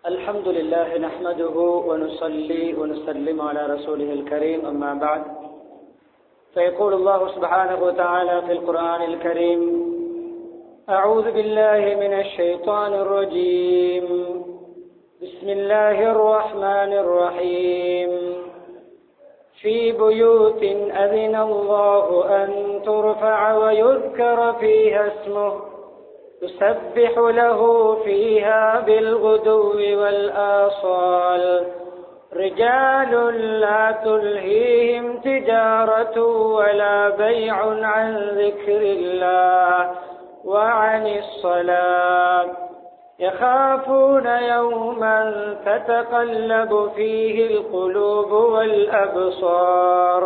الحمد لله نحمده ونصلي ونسلم على رسوله الكريم أما بعد فيقول الله سبحانه وتعالى في القرآن الكريم أعوذ بالله من الشيطان الرجيم بسم الله الرحمن الرحيم في بيوت أذن الله أن ترفع ويذكر فيها اسمه يسبح له فيها بالغدو والآصال رجال لا تلهيهم تجارة ولا بيع عن ذكر الله وعن الصلاة يخافون يوما تتقلب فيه القلوب والأبصار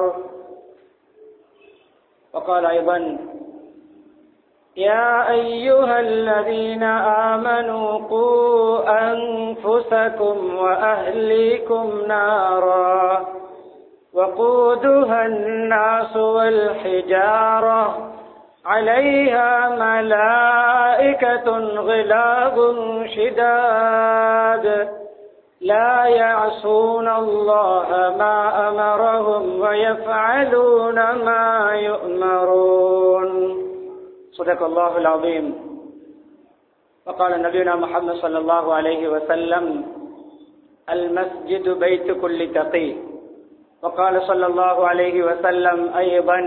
وقال أيضا يا أيها الذين آمنوا قوا أنفسكم وأهليكم نارا وقودها الناس والحجارة عليها ملائكة غلاظ شداد لا يعصون الله ما أمرهم ويفعلون ما يؤمرون صدق الله العظيم وقال نبينا محمد صلى الله عليه وسلم المسجد بيت كل تقي وقال صلى الله عليه وسلم أيضا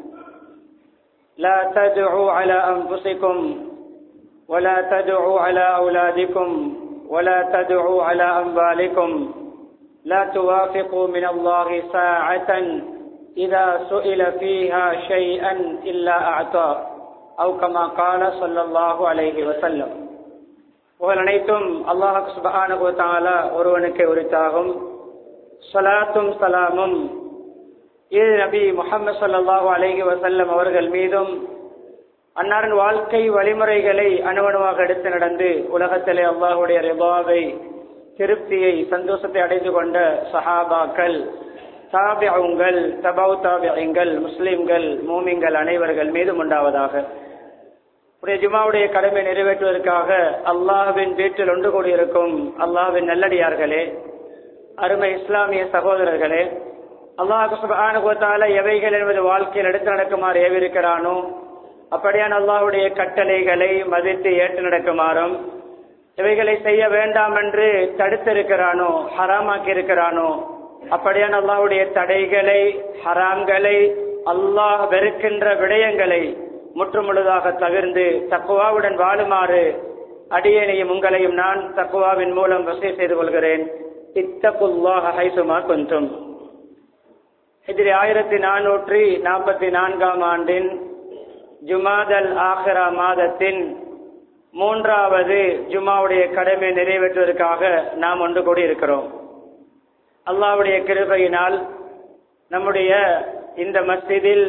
لا تدعوا على أنفسكم ولا تدعوا على أولادكم ولا تدعوا على أموالكم لا توافقوا من الله ساعة إذا سئل فيها شيئا إلا أعطاه அவு கமா கால சொல்லல்லாஹு அலைஹி வசல்லம் புகழ் அனைத்தும் அல்லாஹ் சுபஹானஹு தஆலா ஒருவனுக்கு உரித்தாகும் ஸலாத்தும் சலாமும் இது நபி முஹம்மது ஸல்லல்லாஹு அலைஹி வஸல்லம் அவர்கள் மீதும் அன்னாரின் வாழ்க்கை வழிமுறைகளை அணுவணுவாக எடுத்து நடந்து உலகத்திலே அல்லாஹுடைய ரிபாவை திருப்தியை சந்தோஷத்தை அடைந்து கொண்ட சஹாபாக்கள் தாபியங்கள் தபவு தாபியங்கள் முஸ்லிம்கள் மூமிங்கள் அனைவர்கள் மீதும் உண்டாவதாக உடைய ஜுமாவுடைய கடமை நிறைவேற்றுவதற்காக அல்லாஹ்வின் வீட்டில் ஒன்று கூடியிருக்கும் அல்லாஹ்வின் நல்லடியார்களே அருமை இஸ்லாமிய சகோதரர்களே அல்லாஹு சுபானுகத்தால எவைகள் என்பது வாழ்க்கையில் எடுத்து நடக்குமாறு ஏவிருக்கிறானோ அப்படியான அல்லாஹுடைய கட்டளைகளை மதித்து ஏற்று நடக்குமாறும் இவைகளை செய்ய வேண்டாம் என்று தடுத்திருக்கிறானோ ஹராமாக்கி இருக்கிறானோ அப்படியான அல்லாஹுடைய தடைகளை ஹராம்களை அல்லாஹ் வெறுக்கின்ற விடயங்களை முற்றுமுழுதாக தவிர்ந்து தக்குவாவுடன் வாழுமாறு அடியேனையும் உங்களையும் நான் தக்குவாவின் மூலம் வசதி செய்து கொள்கிறேன் இத்தகுல்லாஹ் ஹைசுமா கொஞ்சம் இதில் ஆயிரத்தி நானூற்றி நாற்பத்தி நான்காம் ஆண்டின் ஜுமாதல் ஆஹிரா மாதத்தின் மூன்றாவது ஜுமாவுடைய கடமை நிறைவேற்றுவதற்காக நாம் ஒன்று கூடி இருக்கிறோம் அல்லாவுடைய கிருபையினால் நம்முடைய இந்த மஸ்ஜிதில்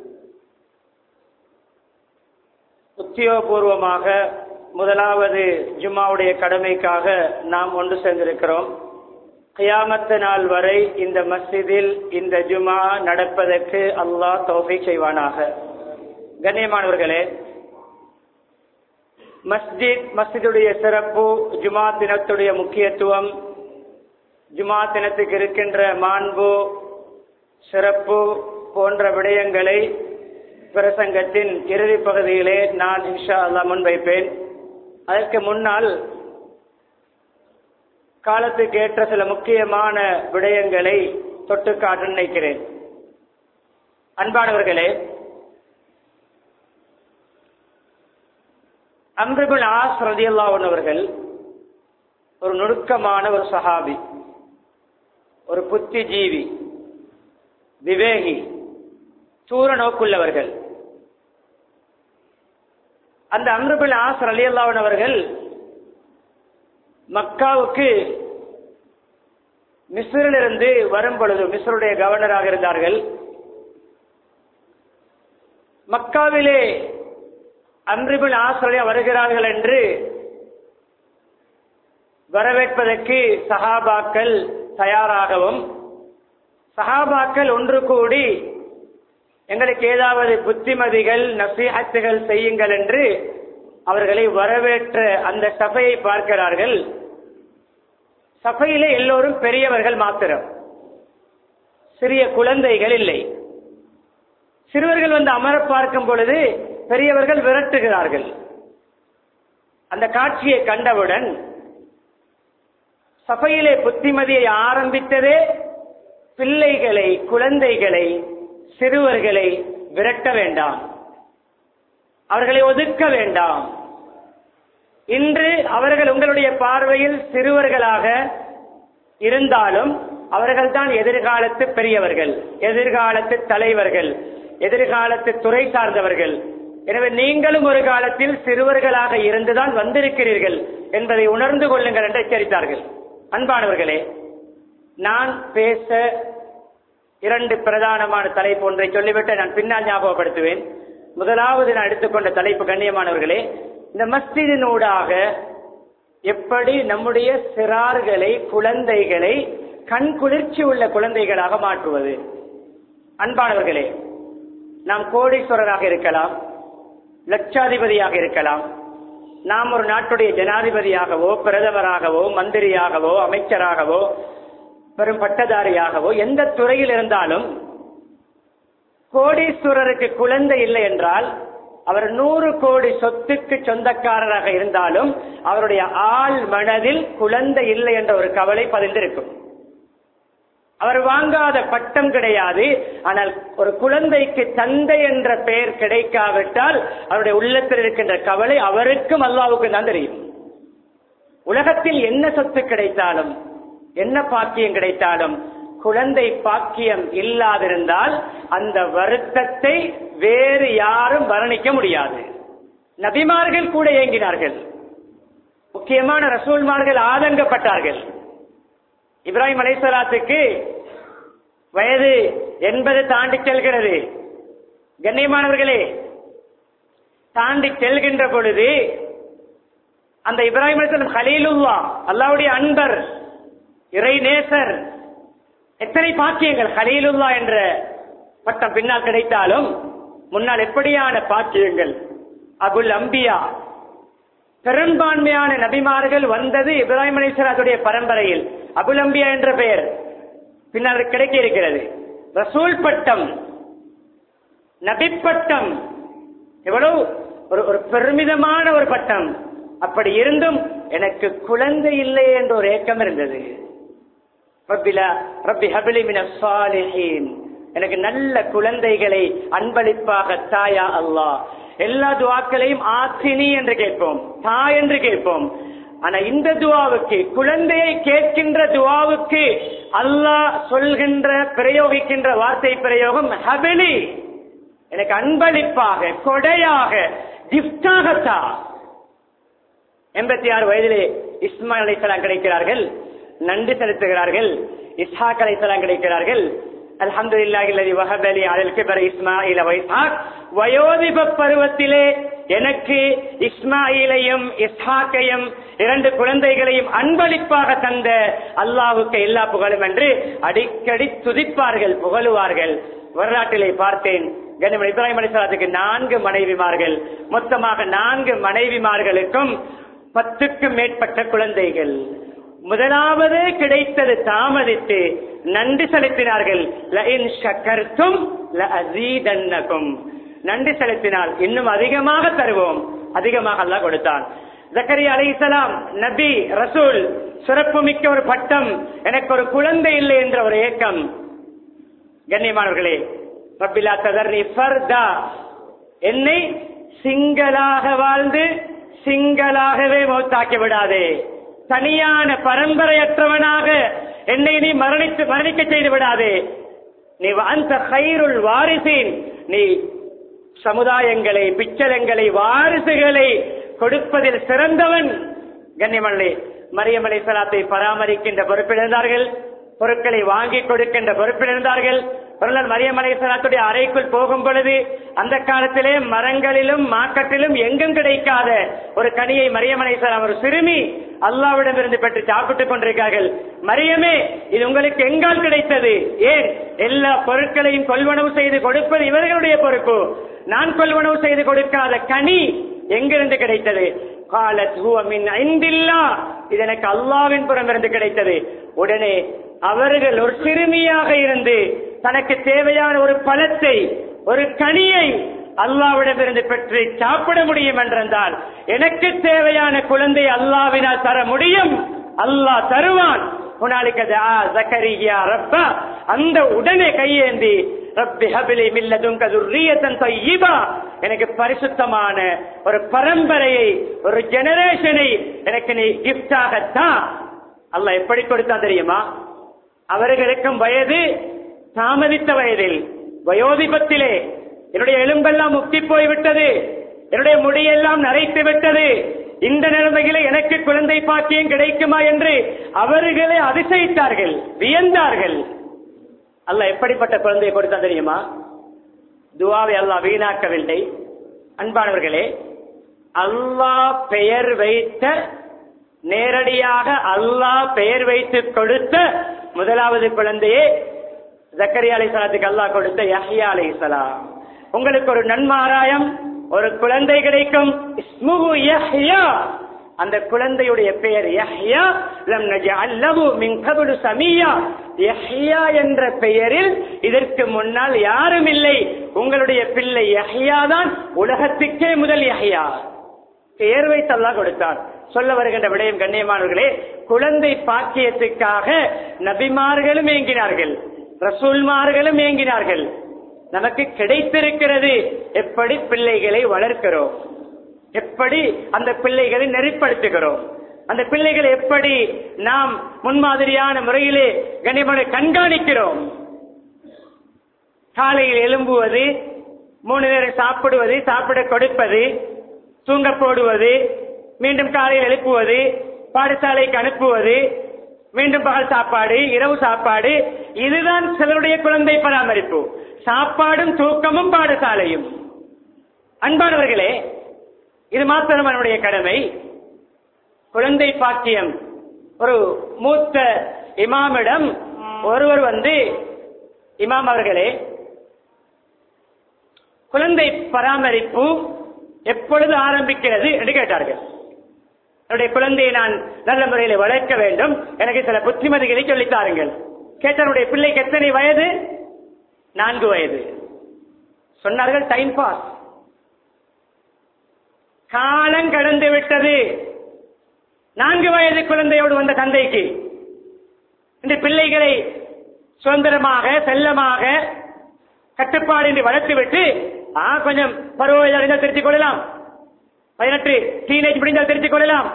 உத்தியோகபூர்வமாக முதலாவது ஜும்மாவுடைய கடமைக்காக நாம் ஒன்று சேர்ந்திருக்கிறோம் கியாமத்து நாள் வரை இந்த மஸ்ஜிதில் இந்த ஜுமா நடப்பதற்கு அல்லாஹ் தோஃபை செய்வானாக கண்ணியமானவர்களே மஸ்ஜித் மஸ்ஜிதுடைய சிறப்பு ஜுமா தினத்துடைய முக்கியத்துவம் ஜுமா தினத்துக்கு இருக்கின்ற மாண்பு சிறப்பு போன்ற விடயங்களை பிரசங்கத்தின் இறுதி பகுதியிலே நான் இன்ஷா அல்லா முன்வைப்பேன் அதற்கு முன்னால் காலத்துக்கு ஏற்ற சில முக்கியமான விடயங்களை தொட்டு காட்ட நினைக்கிறேன் அன்பானவர்களே அம்ரிபுல் ஆஸ் ரதியல்லாவன் அவர்கள் ஒரு நுணுக்கமான ஒரு சஹாபி ஒரு புத்திஜீவி விவேகி தூர நோக்குள்ளவர்கள் அந்த அம்ருபில் ஆசர் அலி அல்லாவன் அவர்கள் மக்காவுக்கு மிஸ்ரிலிருந்து வரும் பொழுது மிஸ்ருடைய கவர்னராக இருந்தார்கள் மக்காவிலே அம்ரிபுல் ஆசரே வருகிறார்கள் என்று வரவேற்பதற்கு சஹாபாக்கள் தயாராகவும் சஹாபாக்கள் ஒன்று கூடி எங்களுக்கு ஏதாவது புத்திமதிகள் நசீஹத்துகள் செய்யுங்கள் என்று அவர்களை வரவேற்ற அந்த சபையை பார்க்கிறார்கள் சபையிலே எல்லோரும் பெரியவர்கள் மாத்திரம் சிறிய குழந்தைகள் இல்லை சிறுவர்கள் வந்து அமர பார்க்கும் பொழுது பெரியவர்கள் விரட்டுகிறார்கள் அந்த காட்சியை கண்டவுடன் சபையிலே புத்திமதியை ஆரம்பித்ததே பிள்ளைகளை குழந்தைகளை சிறுவர்களை விரட்ட வேண்டாம் அவர்களை ஒதுக்க வேண்டாம் இன்று அவர்கள் உங்களுடைய பார்வையில் சிறுவர்களாக இருந்தாலும் அவர்கள்தான் எதிர்காலத்து பெரியவர்கள் எதிர்காலத்து தலைவர்கள் எதிர்காலத்து துறை சார்ந்தவர்கள் எனவே நீங்களும் ஒரு காலத்தில் சிறுவர்களாக இருந்துதான் வந்திருக்கிறீர்கள் என்பதை உணர்ந்து கொள்ளுங்கள் என்று எச்சரித்தார்கள் அன்பானவர்களே நான் பேச இரண்டு பிரதானமான தலைப்பு ஒன்றை சொல்லிவிட்டு நான் பின்னால் ஞாபகப்படுத்துவேன் முதலாவது நான் எடுத்துக்கொண்ட தலைப்பு கண்ணியமானவர்களே இந்த மஸ்ஜிதினூடாக எப்படி நம்முடைய சிறார்களை குழந்தைகளை கண் குளிர்ச்சி உள்ள குழந்தைகளாக மாற்றுவது அன்பானவர்களே நாம் கோடீஸ்வரராக இருக்கலாம் லட்சாதிபதியாக இருக்கலாம் நாம் ஒரு நாட்டுடைய ஜனாதிபதியாகவோ பிரதமராகவோ மந்திரியாகவோ அமைச்சராகவோ பெரும் பட்டதாரியாகவோ எந்த துறையில் இருந்தாலும் கோடீஸ்வரருக்கு குழந்தை இல்லை என்றால் அவர் நூறு கோடி சொத்துக்கு சொந்தக்காரராக இருந்தாலும் அவருடைய ஆள் மனதில் குழந்தை இல்லை என்ற ஒரு கவலை பதிந்திருக்கும் அவர் வாங்காத பட்டம் கிடையாது ஆனால் ஒரு குழந்தைக்கு தந்தை என்ற பெயர் கிடைக்காவிட்டால் அவருடைய உள்ளத்தில் இருக்கின்ற கவலை அவருக்கும் அல்லாவுக்கு தான் தெரியும் உலகத்தில் என்ன சொத்து கிடைத்தாலும் என்ன பாக்கியம் கிடைத்தாலும் குழந்தை பாக்கியம் இல்லாதிருந்தால் அந்த வருத்தத்தை வேறு யாரும் வர்ணிக்க முடியாது நபிமார்கள் கூட ஏங்கினார்கள் முக்கியமான ரசூல்மார்கள் ஆதங்கப்பட்டார்கள் இப்ராஹிம் அலைசலாத்துக்கு வயது எண்பது தாண்டி செல்கிறது கண்ணியமானவர்களே தாண்டி செல்கின்ற பொழுது அந்த இப்ராஹிம் அலைசலம் ஹலீலுல்லா அல்லாவுடைய அன்பர் இறைநேசர் எத்தனை பாக்கியங்கள் ஹலீலுல்லா என்ற பட்டம் பின்னால் கிடைத்தாலும் முன்னால் எப்படியான பாக்கியங்கள் அபுல் அம்பியா பெரும்பான்மையான நபிமார்கள் வந்தது இப்ராஹிம் அலிஸ்வராத்துடைய பரம்பரையில் அபுல் அம்பியா என்ற பெயர் பின்னால் கிடைக்க இருக்கிறது ரசூல் பட்டம் நபிப்பட்டம் எவ்வளவு ஒரு ஒரு பெருமிதமான ஒரு பட்டம் அப்படி இருந்தும் எனக்கு குழந்தை இல்லை என்ற ஒரு ஏக்கம் இருந்தது ரப்பிலா ரப்பி ஹபிலி மின சாலிஹீன் எனக்கு நல்ல குழந்தைகளை அன்பளிப்பாக தாயா அல்லாஹ் எல்லா துவாக்களையும் ஆசினி என்று கேட்போம் தா என்று கேட்போம் ஆனா இந்த துவாவுக்கு குழந்தையை கேட்கின்ற துவாவுக்கு அல்லாஹ் சொல்கின்ற பிரயோகிக்கின்ற வார்த்தை பிரயோகம் ஹபிலி எனக்கு அன்பளிப்பாக கொடையாக கிஃப்டாக தா எண்பத்தி ஆறு வயதிலே இஸ்மாயில் அலைசலாம் கிடைக்கிறார்கள் நன்றி செலுத்துகிறார்கள் இஸ்ஹாக் அலைசலாம் கிடைக்கிறார்கள் அல்ஹம்து இல்லாஹில்லதி வஹபலி அலல் கிபர் இஸ்மாயில் வைசாக் வயோதிப பருவத்திலே எனக்கு இஸ்மாயிலையும் இஸ்ஹாக்கையும் இரண்டு குழந்தைகளையும் அன்பளிப்பாக தந்த அல்லாஹுக்கு எல்லா புகழும் என்று அடிக்கடி துதிப்பார்கள் புகழுவார்கள் வரலாற்றிலே பார்த்தேன் கனிமன் இப்ராஹிம் அலிஸ்லாத்துக்கு நான்கு மனைவிமார்கள் மொத்தமாக நான்கு மனைவிமார்களுக்கும் பத்துக்கும் மேற்பட்ட குழந்தைகள் முதலாவது கிடைத்தது தாமதித்து நன்றி செலுத்தினார்கள் லஇன் ஷக்கர்தும் லஅஸீதன்னகும் நன்றி செலுத்தினால் இன்னும் அதிகமாக தருவோம் அதிகமாக அல்லாஹ் கொடுத்தான் ஜக்கரியா அலைஹிஸ்ஸலாம் நபி ரசூல் சிறப்பு மிக்க ஒரு பட்டம் எனக்கு ஒரு குழந்தை இல்லை என்ற ஒரு ஏக்கம் கண்ணியமானவர்களே ரப்பிலா ததர்னி ஃபர்தா என்னை சிங்களாக வாழ்ந்து சிங்களாகவே மௌத்தாக்கி விடாதே தனியான பரம்பரையற்றவனாக என்னை நீ மரணித்து மரணிக்க செய்து விடாதே நீ அந்த கயிறுள் வாரிசின் நீ சமுதாயங்களை பிச்சலங்களை வாரிசுகளை கொடுப்பதில் சிறந்தவன் கண்ணியமல்லே மரியமலை சலாத்தை பராமரிக்கின்ற பொறுப்பிலிருந்தார்கள் பொருட்களை வாங்கி கொடுக்கின்ற பொறுப்பிலிருந்தார்கள் பொருளர் மரியமலை சலாத்துடைய அறைக்குள் போகும் பொழுது அந்த காலத்திலே மரங்களிலும் மாக்கட்டிலும் எங்கும் கிடைக்காத ஒரு கனியை மரியமலை சலாம் ஒரு சிறுமி அல்லாவிடமிருந்து பெற்று சாப்பிட்டுக் கொண்டிருக்கிறார்கள் மரியமே இது உங்களுக்கு எங்கால் கிடைத்தது ஏன் எல்லா பொருட்களையும் கொள்வனவு செய்து கொடுப்பது இவர்களுடைய பொறுப்பு நான் கொள்வனவு செய்து கொடுக்காத கனி எங்கிருந்து கிடைத்தது காலத் ஹுவ மின் ஐந்தில்லா இது எனக்கு அல்லாவின் புறமிருந்து கிடைத்தது உடனே அவர்கள் ஒரு சிறுமியாக இருந்து தனக்கு தேவையான ஒரு பழத்தை ஒரு கனியை அல்லாவிடமிருந்து பெற்று சாப்பிட முடியும் என்றால் எனக்கு தேவையான குழந்தை அல்லாவினால் தர முடியும் அல்லாஹ் தருவான் ஹுனாலிக தஆ ஜக்கரியா ரப்பா அந்த உடனே கையேந்தி ரப்பி ஹபிலி மில்லதுங்க துர்ரியத்தன் தய்யிபா எனக்கு பரிசுத்தமான ஒரு பரம்பரையை ஒரு ஜெனரேஷனை எனக்கு நீ கிஃப்டாகத்தான் அல்லாஹ் எப்படி கொடுத்தான் தெரியுமா அவர்களுக்கும் வயது தாமதித்த வயதில் வயோதிபத்திலே என்னுடைய எலும்பெல்லாம் முக்தி போய்விட்டது என்னுடைய முடியெல்லாம் நரைத்து விட்டது இந்த நிலைமையில எனக்கு குழந்தை பாக்கியம் கிடைக்குமா என்று அவர்களே அதிசயித்தார்கள் வியந்தார்கள் அல்லாஹ் எப்படிப்பட்ட குழந்தையை கொடுத்தான் தெரியுமா துவாவை அல்லாஹ் வீணாக்கவில்லை அன்பானவர்களே அல்லாஹ் பெயர் வைத்த நேரடியாக அல்லாஹ் பெயர் வைத்து கொடுத்த முதலாவது குழந்தையே ஜக்கரியா அலை சலாத்துக்கு அல்லாஹ் கொடுத்த யஹ்யா அலை சலாம் உங்களுக்கு ஒரு நன்மாராயம் ஒரு குழந்தை கிடைக்கும் இஸ்முஹு யஹ்யா அந்த குழந்தையுடைய பெயர் யஹ்யா லம் நஜஅல் லஹு மின் கப்லு சமியா யஹ்யா என்ற பெயரில் இதற்கு முன்னால் யாரும் இல்லை உங்களுடைய பிள்ளை யஹ்யா தான் உலகத்துக்கே முதல் யஹ்யா பெயர் வைத்து அல்லாஹ் கொடுத்தான் சொல்ல வருகின்ற விடயம் கண்ணியமானவர்களே குழந்தை பாக்கியத்துக்காக நபிமார்களும் ஏங்கினார்கள் ரசூல்மார்களும் ஏங்கினார்கள் நமக்கு கிடைத்திருக்கிறது எப்படி பிள்ளைகளை வளர்க்கிறோம் எப்படி அந்த பிள்ளைகளை நெறிப்படுத்துகிறோம் அந்த பிள்ளைகளை எப்படி நாம் முன்மாதிரியான முறையிலே கண்ணியமான கண்காணிக்கிறோம் காலையில் எழும்புவது மூணு நேரம் சாப்பிடுவது சாப்பிட கொடுப்பது தூங்க போடுவது மீண்டும் காலையில் எழுப்புவது பாடசாலைக்கு அனுப்புவது மீண்டும் பகல் சாப்பாடு இரவு சாப்பாடு இதுதான் சிலருடைய குழந்தை பராமரிப்பு சாப்பாடும் தூக்கமும் பாடசாலையும் அன்பானவர்களே இது மாத்திரம் என்னுடைய கடமை குழந்தை பாக்கியம் ஒரு மூத்த இமாமிடம் ஒருவர் வந்து இமாம் அவர்களே குழந்தை பராமரிப்பு எப்பொழுது ஆரம்பிக்கிறது என்று கேட்டார்கள் என்னுடைய குழந்தையை நான் நல்ல முறையில் வளர்க்க வேண்டும் எனக்கு சில புத்திமதிகளை சொல்லித் தாருங்கள் கேட்டனுடைய பிள்ளைக்கு எத்தனை வயது நான்கு வயது சொன்னார்கள் டைம் பாஸ் காலம் கடந்து விட்டது நான்கு வயது குழந்தையோடு வந்த தந்தைக்கு இந்த பிள்ளைகளை சுதந்திரமாக செல்லமாக கட்டுப்பாடு வளர்த்துவிட்டு ஆ கொஞ்சம் பருவ வயது அடைந்தால் திருத்திக் கொள்ளலாம் பதினெட்டு டீனேஜ் முடிந்தால் திருத்திக் கொள்ளலாம்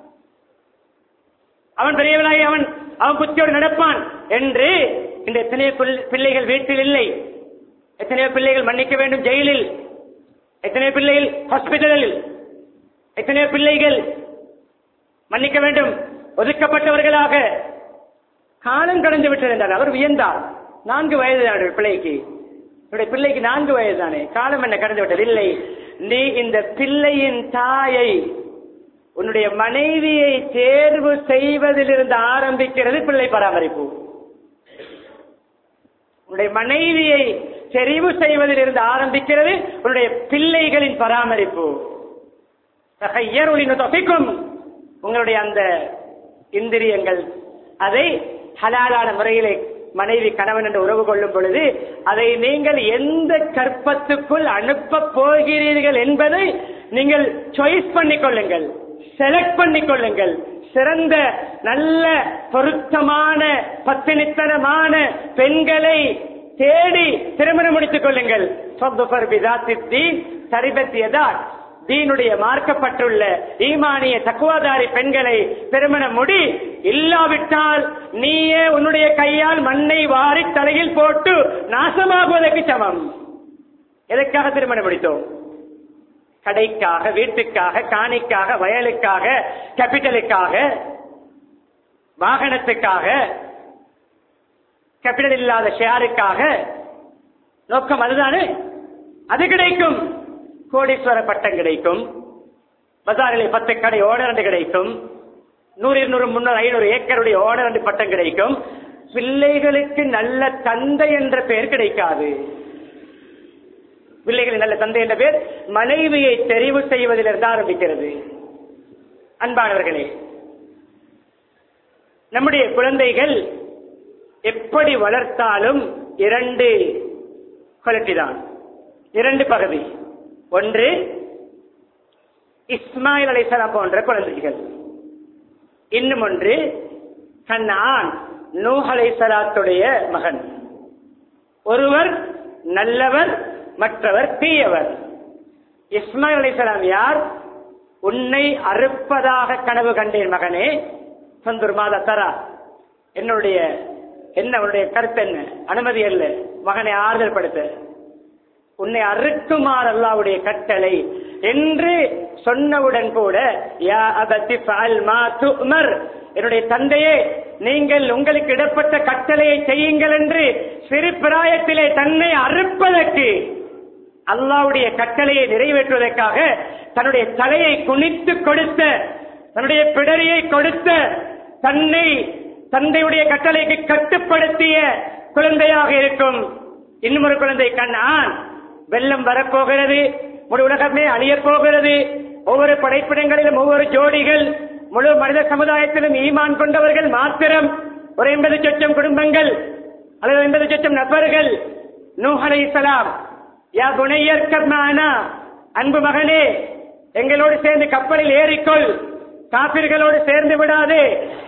அவன் பெரியவனாகி அவன் அவன் புத்தியோடு நடப்பான் என்று இந்த எத்தனையோ பிள்- பிள்ளைகள் வீட்டில் இல்லை எத்தனையோ பிள்ளைகள் மன்னிக்க வேண்டும் ஜெயிலில் எத்தனையோ பிள்ளைகள் ஹாஸ்பிட்டலில் எத்தனையோ பிள்ளைகள் மன்னிக்க வேண்டும் ஒதுக்கப்பட்டவர்களாக காலம் கடந்து விட்டது என்றார் அவர் வியந்தார் நான்கு வயது தானே பிள்ளைக்கு என்னுடைய பிள்ளைக்கு நான்கு வயது தானே காலம் என்ன கடந்து விட்டது இல்லை நீ இந்த பிள்ளையின் தாயை உன்னுடைய மனைவியை தேர்வு செய்வதிலிருந்து ஆரம்பிக்கிறது பிள்ளை பராமரிப்பு உன்னுடைய மனைவியை தெரிவு செய்வதிலிருந்து ஆரம்பிக்கிறது உன்னுடைய பிள்ளைகளின் பராமரிப்பு தகையருளின் தொகைக்கும் உங்களுடைய அந்த இந்திரியங்கள் அதை ஹலாலான முறையிலே மனைவி கணவன் என்று உறவு கொள்ளும் பொழுது அதை நீங்கள் எந்த கற்பத்துக்குள் அனுப்ப போகிறீர்கள் என்பதை நீங்கள் சாய்ஸ் பண்ணிக் கொள்ளுங்கள் செலக்ட் பண்ணிக் கொள்ளுங்கள் சிறந்த நல்ல பொருத்தமான பத்தினித்தனமான பெண்களை தேடி திருமணம் முடித்துக் கொள்ளுங்கள் சொத்துபர் பிதாத்தித்தீன் சரிபத்தியதான் தீனுடைய மார்க்கப்பட்டுள்ள ஈமானிய தக்குவாதாரி பெண்களை திருமணம் முடி இல்லாவிட்டால் நீயே உன்னுடைய கையால் மண்ணை வாரி தலையில் போட்டு நாசமாகுவதற்கு சமம் எதற்காக திருமணம் முடித்தோம் கடைக்காக வீட்டுக்காக காணிக்காக வயலுக்காக கேபிட்டலுக்காக வாகனத்துக்காக கேபிட்டல் இல்லாத ஷேருக்காக நோக்கம் அதுதானே அது கிடைக்கும் கோடீஸ்வர பட்டம் கிடைக்கும் பஜாரிலே பத்து கடை ஓடரண்டு கிடைக்கும் நூறு இருநூறு முன்னூறு ஐநூறு ஏக்கருடைய ஓடரண்டு பட்டம் கிடைக்கும் பிள்ளைகளுக்கு நல்ல தந்தை என்ற பெயர் கிடைக்காது பிள்ளைகளின் நல்ல தந்தை என்ற பேர் மனைவியை தெரிவு செய்வதிலிருந்து ஆரம்பிக்கிறது அன்பானவர்களே நம்முடைய குழந்தைகள் எப்படி வளர்த்தாலும் இரண்டு குவாலிட்டி தான் இரண்டு பகுதி ஒன்று இஸ்மாயில் அலைசலாம் போன்ற குழந்தைகள் இன்னும் ஒன்று கண்ணான் நூஹ் அலைசலாத்துடைய மகன் ஒருவர் நல்லவர் மற்றவர் தீயவர் இஸ்மாயில் அலைசலாம் யார் உன்னை அறுப்பதாக கனவு கண்டேன் மகனே சொந்தூர் மாதா தரா என்னுடைய என்ன உன்னுடைய கருத்து என்ன அனுமதி அல்ல மகனை ஆறுதல் படுத்த உன்னை அறுக்குமாறு அல்லாவுடைய கட்டளை என்று சொன்னவுடன் கூட யா அபத்தி ஃபஅல் மா துஅமர் என்னுடைய தந்தையே நீங்கள் உங்களுக்கு இடப்பட்ட கட்டளையை செய்யுங்கள் என்று சிறு பிராயத்திலே தன்னை அறுப்பதற்கு அல்லாவுடைய கட்டளையை நிறைவேற்றுவதற்காக தன்னுடைய தலையை குனித்து கொடுத்த தன்னுடைய பிடரியை கொடுத்த தன்னை தந்தையுடைய கட்டளைக்கு கட்டுப்படுத்திய குழந்தையாக இருக்கும் இன்னும் ஒரு குழந்தை கண்ணான் வெள்ளம் வரப்போகிறது முழு உலகமே அழியப் போகிறது ஒவ்வொரு படைப்பிடங்களிலும் ஒவ்வொரு ஜோடிகள் முழு மனித சமுதாயத்திலும் ஈமான் கொண்டவர்கள் மாத்திரம் ஒரு எண்பது சொச்சம் குடும்பங்கள் அல்லது எண்பது சொச்சம் நபர்கள் நூஹ் அலைஹிஸ்ஸலாம் யா புனையர் கர்மானா அன்பு மகனே எங்களோடு சேர்ந்து கப்பலில் ஏறிக்கொள் காபிர்களோடு சேர்ந்து விடாதே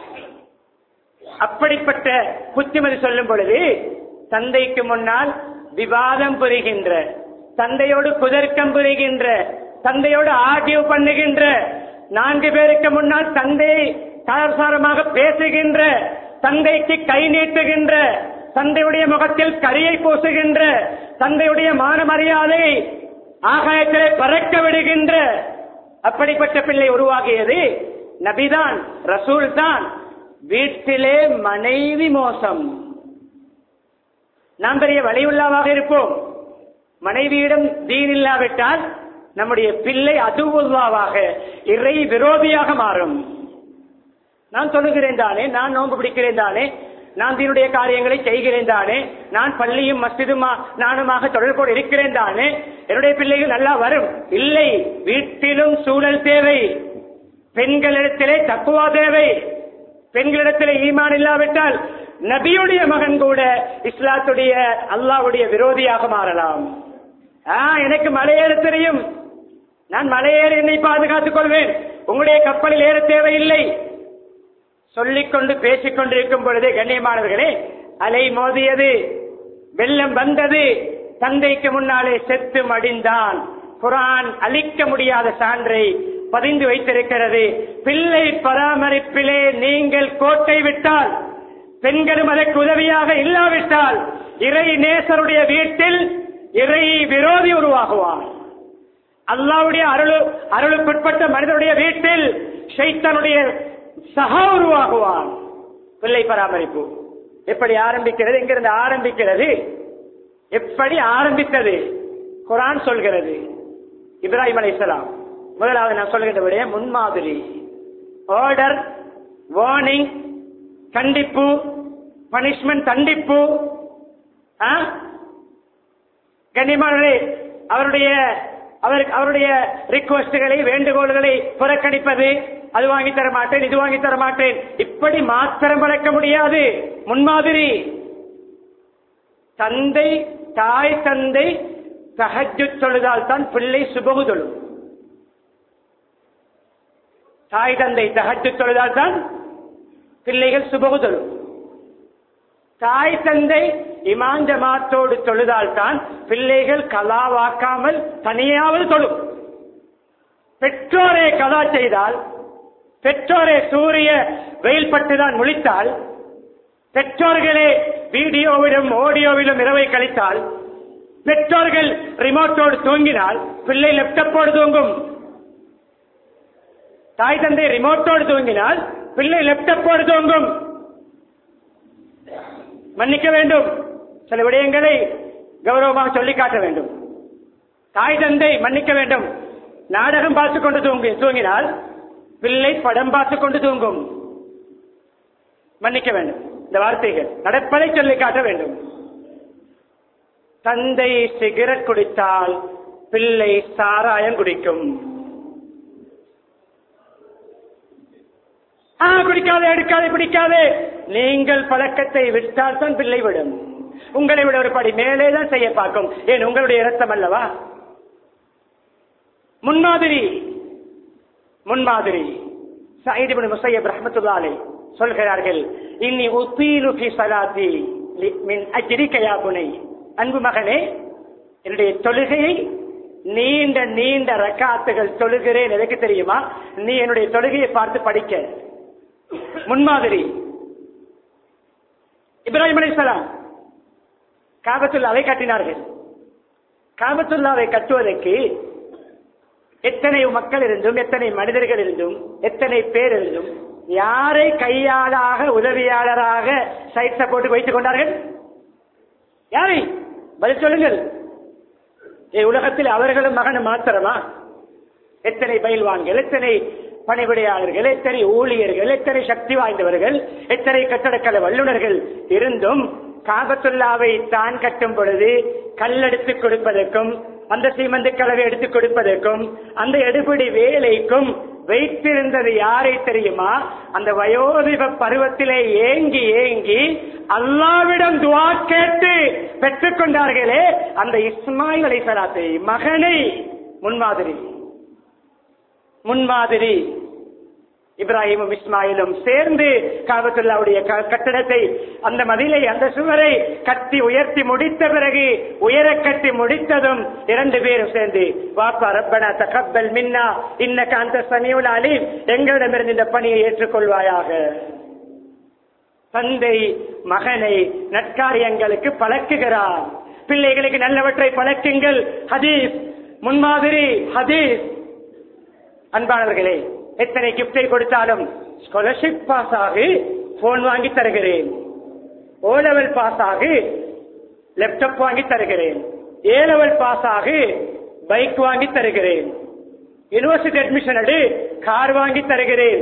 அப்படிப்பட்ட புத்திமதி சொல்லும் பொழுது தந்தைக்கு முன்னால் விவாதம் புரிகின்ற தந்தையோடு குதர்க்கம் புரிகின்ற தந்தையோடு ஆகிய பண்ணுகின்ற நான்கு பேருக்கு முன்னால் தந்தையை சாரசாரமாக பேசுகின்ற தந்தைக்கு கை நீட்டுகின்ற தந்தையுடைய முகத்தில் கரியை பூசுகின்ற தந்தையுடைய மான மரியாதை ஆகாயத்திலே பறக்க விடுகின்ற அப்படிப்பட்ட பிள்ளை உருவாகியது நபிதான் ரசூல் தான் வீட்டிலே மனைவி மோசம் நாம் பெரிய வலியுள்ளாவாக இருப்போம் மனைவியிடம் தீன் இல்லாவிட்டால் நம்முடைய பிள்ளை அதுவுல்லாவாக இறை விரோதியாக மாறும் நான் சொல்லுகிறேன் தானே நான் நோன்பு பிடிக்கிறேன் தானே நான் தீனுடைய காரியங்களை செய்கிறேன் தானே நான் பள்ளியும் மஸ்ஜிதுமா நானுமாக தொடர்போடு இருக்கிறேன் தானே என்னுடைய பிள்ளைகள் நல்லா வரும் இல்லை வீட்டிலும் சூழல் தேவை பெண்களிடத்திலே தக்குவா தேவை பெண்களிடத்திலே ஈமான் இல்லாவிட்டால் நபியுடைய மகன் கூட இஸ்லாத்துடைய அல்லாவுடைய விரோதியாக மாறலாம் ஆ எனக்கு மலையேற தெரியும் நான் மலையேற என்னை பாதுகாத்துக் கொள்வேன் உங்களுடைய கப்பலில் ஏற தேவையில்லை சொல்லிக்கொண்டு பேசிக் கொண்டிருக்கும் பொழுதே கண்ணியமானவர்களே அலை மோதியது வெள்ளம் வந்தது தந்தைக்கு முன்னாலே செத்து மடிந்தான் குரான் அழிக்க முடியாத சான்றை பதிந்து வைத்திருக்கிறது பிள்ளை பராமரிப்பிலே நீங்கள் கோட்டை விட்டால் பெண்களும் அதற்கு உதவியாக இல்லாவிட்டால் இறை நேசருடைய வீட்டில் இறை விரோதி உருவாகுவார் அல்லாவுடைய அருளு அருளுக்குட்பட்ட மனிதனுடைய வீட்டில் ஷைத்தானுடைய சகா உருவாகுவான் பிள்ளை பராமரிப்பு எப்படி ஆரம்பிக்கிறது எங்கிருந்து ஆரம்பிக்கிறது எப்படி ஆரம்பித்தது குரான் சொல்கிறது இப்ராஹிம் அலைஹிஸ்ஸலாம் முதலாவது நான் சொல்கின்ற விடைய முன்மாதிரி ஆர்டர் வார்னிங் கண்டிப்பு பனிஷ்மெண்ட் தண்டிப்பு ஆ? கண்ணியமானவர்களே அவருடைய அவர் அவருடைய ரிக்வஸ்டுகளை வேண்டுகோள்களை புறக்கணிப்பது அது வாங்கி தர மாட்டேன் இது வாங்கி தர மாட்டேன் இப்படி மாத்திரம் வளர்க்க முடியாது முன்மாதிரி தந்தை தாய் தந்தை தஹஜ்ஜு தொழுதால் தான் பிள்ளை சுபகு தொழும் தாய் தந்தை தஹஜ்ஜு தொழுதால் தான் பிள்ளைகள் சுபகு தொழும் தாய் தந்தை இமான் ஜமாத்தோடு தொழுதால் தான் பிள்ளைகள் கலாவாக்காமல் தனியாவது தொழும் பெற்றோரே கலா செய்தால் பெற்றோரே சூரிய வெயில் பட்டுதான் முழித்தால் பெற்றோர்களே வீடியோவிலும் ஆடியோவிலும் இரவை கழித்தால் பெற்றோர்கள் ரிமோட்டோடு தூங்கினால் பிள்ளை லேப்டாப்போடு தூங்கும் தாய் தந்தை ரிமோட்டோடு தூங்கினால் பிள்ளை லேப்டாப்போடு தூங்கும் மன்னிக்க வேண்டும் சில விடயங்களை கௌரவமாக சொல்லி காட்ட வேண்டும் தாய் தந்தை மன்னிக்க வேண்டும் நாடகம் பார்த்துக் கொண்டு தூங்கி தூங்கினால் பிள்ளை படம் பார்த்துக் கொண்டு தூங்கும் மன்னிக்க வேண்டும் இந்த வார்த்தைகள் நடப்பதை சொல்லி காட்ட வேண்டும் தந்தை சிகரெட் குடித்தால் பிள்ளை சாராயம் குடிக்கும் ஆ குடிக்காதே எடுக்காதே பிடிக்காதே நீங்கள் பழக்கத்தை விட்டால் தான் பிள்ளை விடும் உங்களை விட ஒரு படி மேலே தான் செய்ய பார்க்கும் ஏன் உங்களுடைய இரத்தம் அல்லவா முன்மாதிரி முன்மாதிரி சயீத் இப்னு முஸையப் ரஹ்மத்துல்லாஹி அலைஹி சொல்கிறார்கள் இன்னி உத்தீலு ஃபி ஸலாத்தி லி- மின் அஜ்ரிக யா புனை அன்பு மகனே என்னுடைய தொழுகையை நீண்ட நீண்ட ரக்காத்துகள் தொழுகிறேன் எதற்கு தெரியுமா நீ என்னுடைய தொழுகையை பார்த்து படிக்க முன்மாதிரி இப்ராஹிம் அலைஹிஸ்ஸலாம் காபத்துல்லாவை கட்டினார்கள் காபத்துல்லாவை கட்டுவதற்கு எத்தனை மக்கள் இருந்தும் எத்தனை மனிதர்கள் இருந்தும் எத்தனை பேர் இருந்தும் யாரை கையாளாக உதவியாளராக சைட்ல போட்டு வைத்துக் கொண்டார்கள் யாரை பதில் சொல்லுங்கள் ஏ உலகத்தில் அவர்களும் மகனும் மாத்திரமா எத்தனை பயில்வான்கள் எத்தனை பணிவிடையாளர்கள் எத்தனை ஊழியர்கள் எத்தனை சக்தி வாய்ந்தவர்கள் எத்தனை கட்டடக்கலை வல்லுநர்கள் இருந்தும் காபத்துல்லாவை தான் கட்டும் பொழுது கல்லெடுத்து கொடுப்பதற்கும் அந்த சீமந்து கலவை எடுத்து கொடுப்பதற்கும் அந்த எடுபிடி வேலைக்கும் வைத்திருந்தது யாரை தெரியுமா அந்த வயோதிப பருவத்திலே ஏங்கி ஏங்கி அல்லாவிடம் துவா கேட்டு பெற்றுக் கொண்டார்களே அந்த இஸ்மாயில் அலைசலாத்தை மகனை முன்மாதிரி முன்மாதிரி இப்ராஹிமும் இஸ்மாயிலும் சேர்ந்து காபத்துல்லாவுடைய க- கட்டடத்தை அந்த மதிலை அந்த சுவரை கட்டி உயர்த்தி முடித்த பிறகு உயர கட்டி முடித்ததும் இரண்டு பேரும் சேர்ந்து வாப்பா ரப்பனா தகப்பல் மின்னா இன்னக அந்த சனியுல் அலீம் எங்களிடமிருந்து இந்த பணியை ஏற்றுக்கொள்வாயாக தந்தை மகனை நற்காரியங்களுக்கு பழக்குகிறார் பிள்ளைகளுக்கு நல்லவற்றை பழக்குங்கள் ஹதீஸ் முன்மாதிரி ஹதீஸ் அன்பானவர்களே எத்தனை கிஃப்டை கொடுத்தாலும் ஸ்காலர்ஷிப் பாஸ் ஆகி போன் வாங்கி தருகிறேன் ஓ லெவல் பாஸ் ஆகி லேப்டாப் வாங்கி தருகிறேன் ஏ லெவல் பாஸ் ஆகி பைக் வாங்கி தருகிறேன் யூனிவர்சிட்டி அட்மிஷன் எடு கார் வாங்கி தருகிறேன்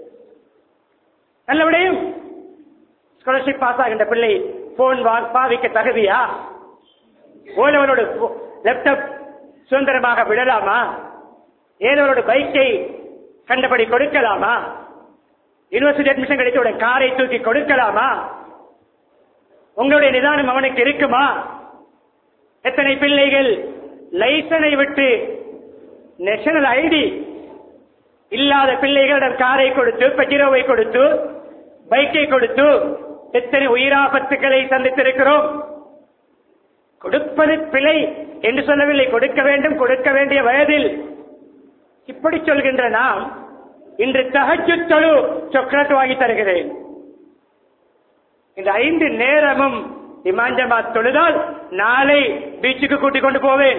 நல்ல விடயம் ஸ்காலர்ஷிப் பாஸ் ஆகின்ற பிள்ளை போன் பாவிக்க தகுதியா ஓலவனோட லேப்டாப் சுதந்திரமாக விடலாமா ஏதோட பைக்கை கண்டபடி கொடுக்கலாமா யூனிவர்சிட்டி அட்மிஷன் கிடைத்தவுடன் காரை தூக்கி கொடுக்கலாமா உங்களுடைய நிதானம் அவனுக்கு இருக்குமா எத்தனை பிள்ளைகள் லைசனை விட்டு நேஷனல் ஐடி இல்லாத பிள்ளைகளிடம் காரை கொடுத்து பெட்டிரோவை கொடுத்து பைக்கை கொடுத்து எத்தனை உயிராபத்துக்களை சந்தித்திருக்கிறோம் கொடுப்பது பிழை என்று சொல்லவில்லை கொடுக்க வேண்டும் கொடுக்க வேண்டிய வயதில் இப்படி சொல்கின்ற நாம் இன்று தகச்சு தொழு சொக்கரத் வாங்கி தருகிறேன் இந்த ஐந்து நேரமும் இமாஞ்சமா தொழுதால் நாளை பீச்சுக்கு கூட்டிக் கொண்டு போவேன்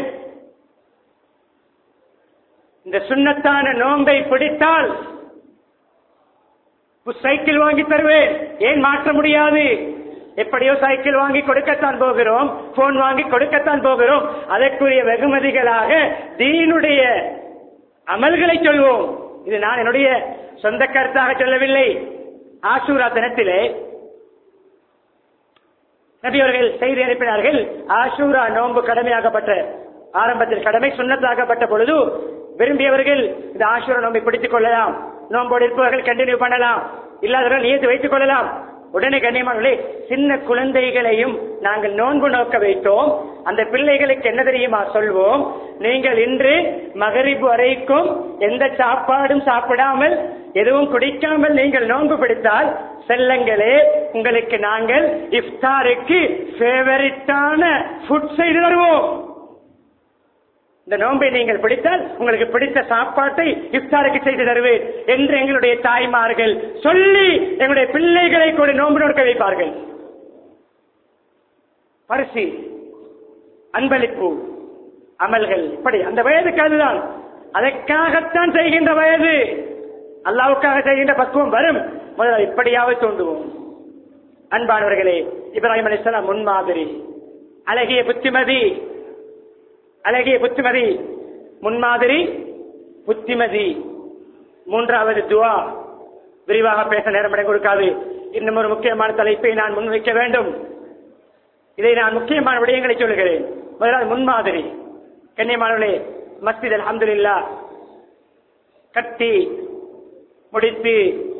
இந்த சுண்ணத்தான நோன்பை பிடித்தால் சைக்கிள் வாங்கி தருவேன் ஏன் மாற்ற முடியாது எப்படியோ சைக்கிள் வாங்கி கொடுக்கத்தான் போகிறோம் போன் வாங்கி கொடுக்கத்தான் போகிறோம் அதற்குரிய வெகுமதிகளாக தீனுடைய அமல்களை சொல்வோம் இது நான் என்னுடைய சொந்த கருத்தாக சொல்லவில்லை ஆசூரா தினத்திலே நபி அவர்கள் செய்தி அனுப்பினார்கள் ஆசூரா நோன்பு கடமையாகப்பட்ட ஆரம்பத்தில் கடமை சுண்ணத்தாக்கப்பட்ட பொழுது விரும்பியவர்கள் இந்த ஆசூரா நோன்பை பிடித்துக் கொள்ளலாம் நோன்போடு இருப்பவர்கள் கண்டினியூ பண்ணலாம் இல்லாதவர்கள் நியத்து வைத்துக் கொள்ளலாம் உடனே கண்ணியமானவர்களே சின்ன குழந்தைகளையும் நாங்கள் நோன்பு நோக்க வைத்தோம் அந்த பிள்ளைகளுக்கு என்ன தெரியுமா சொல்வோம் நீங்கள் இன்று மகரிப் வரைக்கும் எந்த சாப்பாடும் சாப்பிடாமல் எதுவும் குடிக்காமல் நீங்கள் நோன்பு பிடித்தால் செல்லங்களே உங்களுக்கு நாங்கள் இஃப்தாருக்கு ஃபேவரட்டான ஃபுட் செய்து தருவோம் இந்த நோன்பை நீங்கள் பிடித்தால் உங்களுக்கு பிடித்த சாப்பாட்டை இஃப்தாருக்கு செய்து தருவேன் என்று எங்களுடைய தாய்மார்கள் சொல்லி எங்களுடைய பிள்ளைகளை கூட நோன்பு நோக்க வைப்பார்கள் பரிசு அன்பளிப்பு அமல்கள் இப்படி அந்த வயதுக்கு அதுதான் அதற்காகத்தான் செய்கின்ற வயது அல்லாவுக்காக செய்கின்ற பக்குவம் வரும் முதல்ல இப்படியாவது தோண்டுவோம் அன்பானவர்களே இப்ராஹிம் அலிஸ்லாம் முன்மாதிரி அழகிய புத்திமதி அழகிய புத்திமதி முன்மாதிரி புத்திமதி மூன்றாவது துவா விரிவாக பேச நேரம் இடம் கொடுக்காது இன்னும் ஒரு முக்கியமான தலைப்பை நான் முன்வைக்க வேண்டும் இதை நான் முக்கியமான விடயங்களை சொல்லுகிறேன் முதலாவது முன்மாதிரி கண்ணியமானவர்களே மஸ்ஜித் அல்ஹம்துலில்லா கட்டி முடித்து